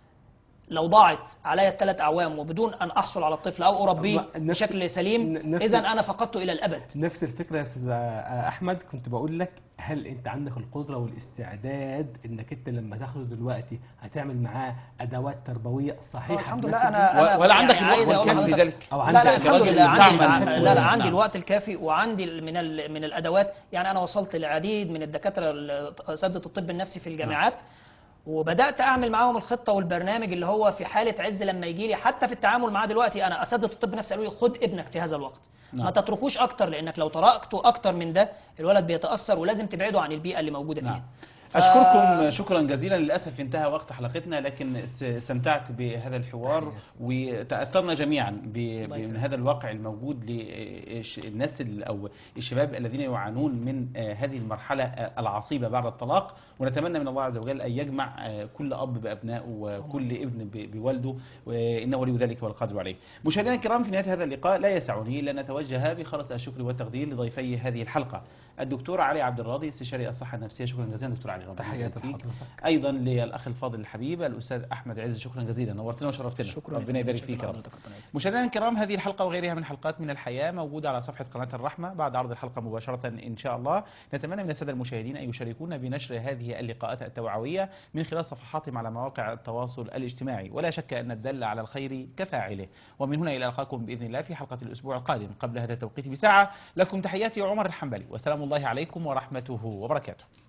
لو ضاعت عليا الثلاث اعوام وبدون ان احصل على الطفل او اربيه ما- نفس- بشكل سليم ن- نفس- اذا انا فقدته الى الابد نفس الفكره يا استاذ احمد كنت بقول لك هل انت عندك القدره والاستعداد انك انت لما تاخده دلوقتي هتعمل معاه ادوات تربويه صحيحه الحمد تناسب لله انا و- انا ولا عندك يعني عايز الوقت أقول الكافي لحضرتك- لذلك أو لا عندك لا الحمد كراجل لله عندي تعمل لا في لا الأمور. عندي نعم. الوقت الكافي وعندي ال- من ال من الادوات يعني انا وصلت للعديد من الدكاتره ال- اساتذه الطب النفسي في الجامعات وبدات اعمل معاهم الخطه والبرنامج اللي هو في حاله عز لما يجي لي حتى في التعامل معاه دلوقتي انا اساتذه الطب النفسي قالوا لي خد ابنك في هذا الوقت نعم. ما تتركوش اكتر لانك لو تركته اكتر من ده الولد بيتاثر ولازم تبعده عن البيئه اللي موجوده نعم. فيها أشكركم شكرا جزيلا للأسف انتهى وقت حلقتنا لكن است- استمتعت بهذا الحوار وتأثرنا جميعا ب- الله من يكرمك. هذا الواقع الموجود للناس ال- أو الشباب الذين يعانون من آه، هذه المرحلة آه، العصيبة بعد الطلاق ونتمنى من الله عز وجل أن يجمع آه، كل أب بأبنائه وكل ابن ب- بوالده وإنه ولي ذلك والقادر عليه مشاهدينا الكرام في نهاية هذا اللقاء لا يسعني إلا أن نتوجه بخلص الشكر والتقدير لضيفي هذه الحلقة الدكتور علي عبد الراضي استشاري الصحة النفسية شكرا جزيلا دكتور علي ربنا تحياتي يبارك فيك. لحضرتك ايضا للاخ الفاضل الحبيب الاستاذ احمد عز شكرا جزيلا نورتنا وشرفتنا شكرا ربنا يبارك فيك يا رب حضرتك ربنا يسلمك. مشاهدينا الكرام هذه الحلقه وغيرها من حلقات من الحياه موجوده على صفحه قناه الرحمه بعد عرض الحلقه مباشره ان شاء الله نتمنى من الساده المشاهدين ان يشاركونا بنشر هذه اللقاءات التوعويه من خلال صفحاتهم على مواقع التواصل الاجتماعي ولا شك ان الدل على الخير كفاعله ومن هنا الى القاكم باذن الله في حلقه الاسبوع القادم قبل هذا التوقيت بساعه لكم تحياتي عمر الحنبلي وسلام الله عليكم ورحمته وبركاته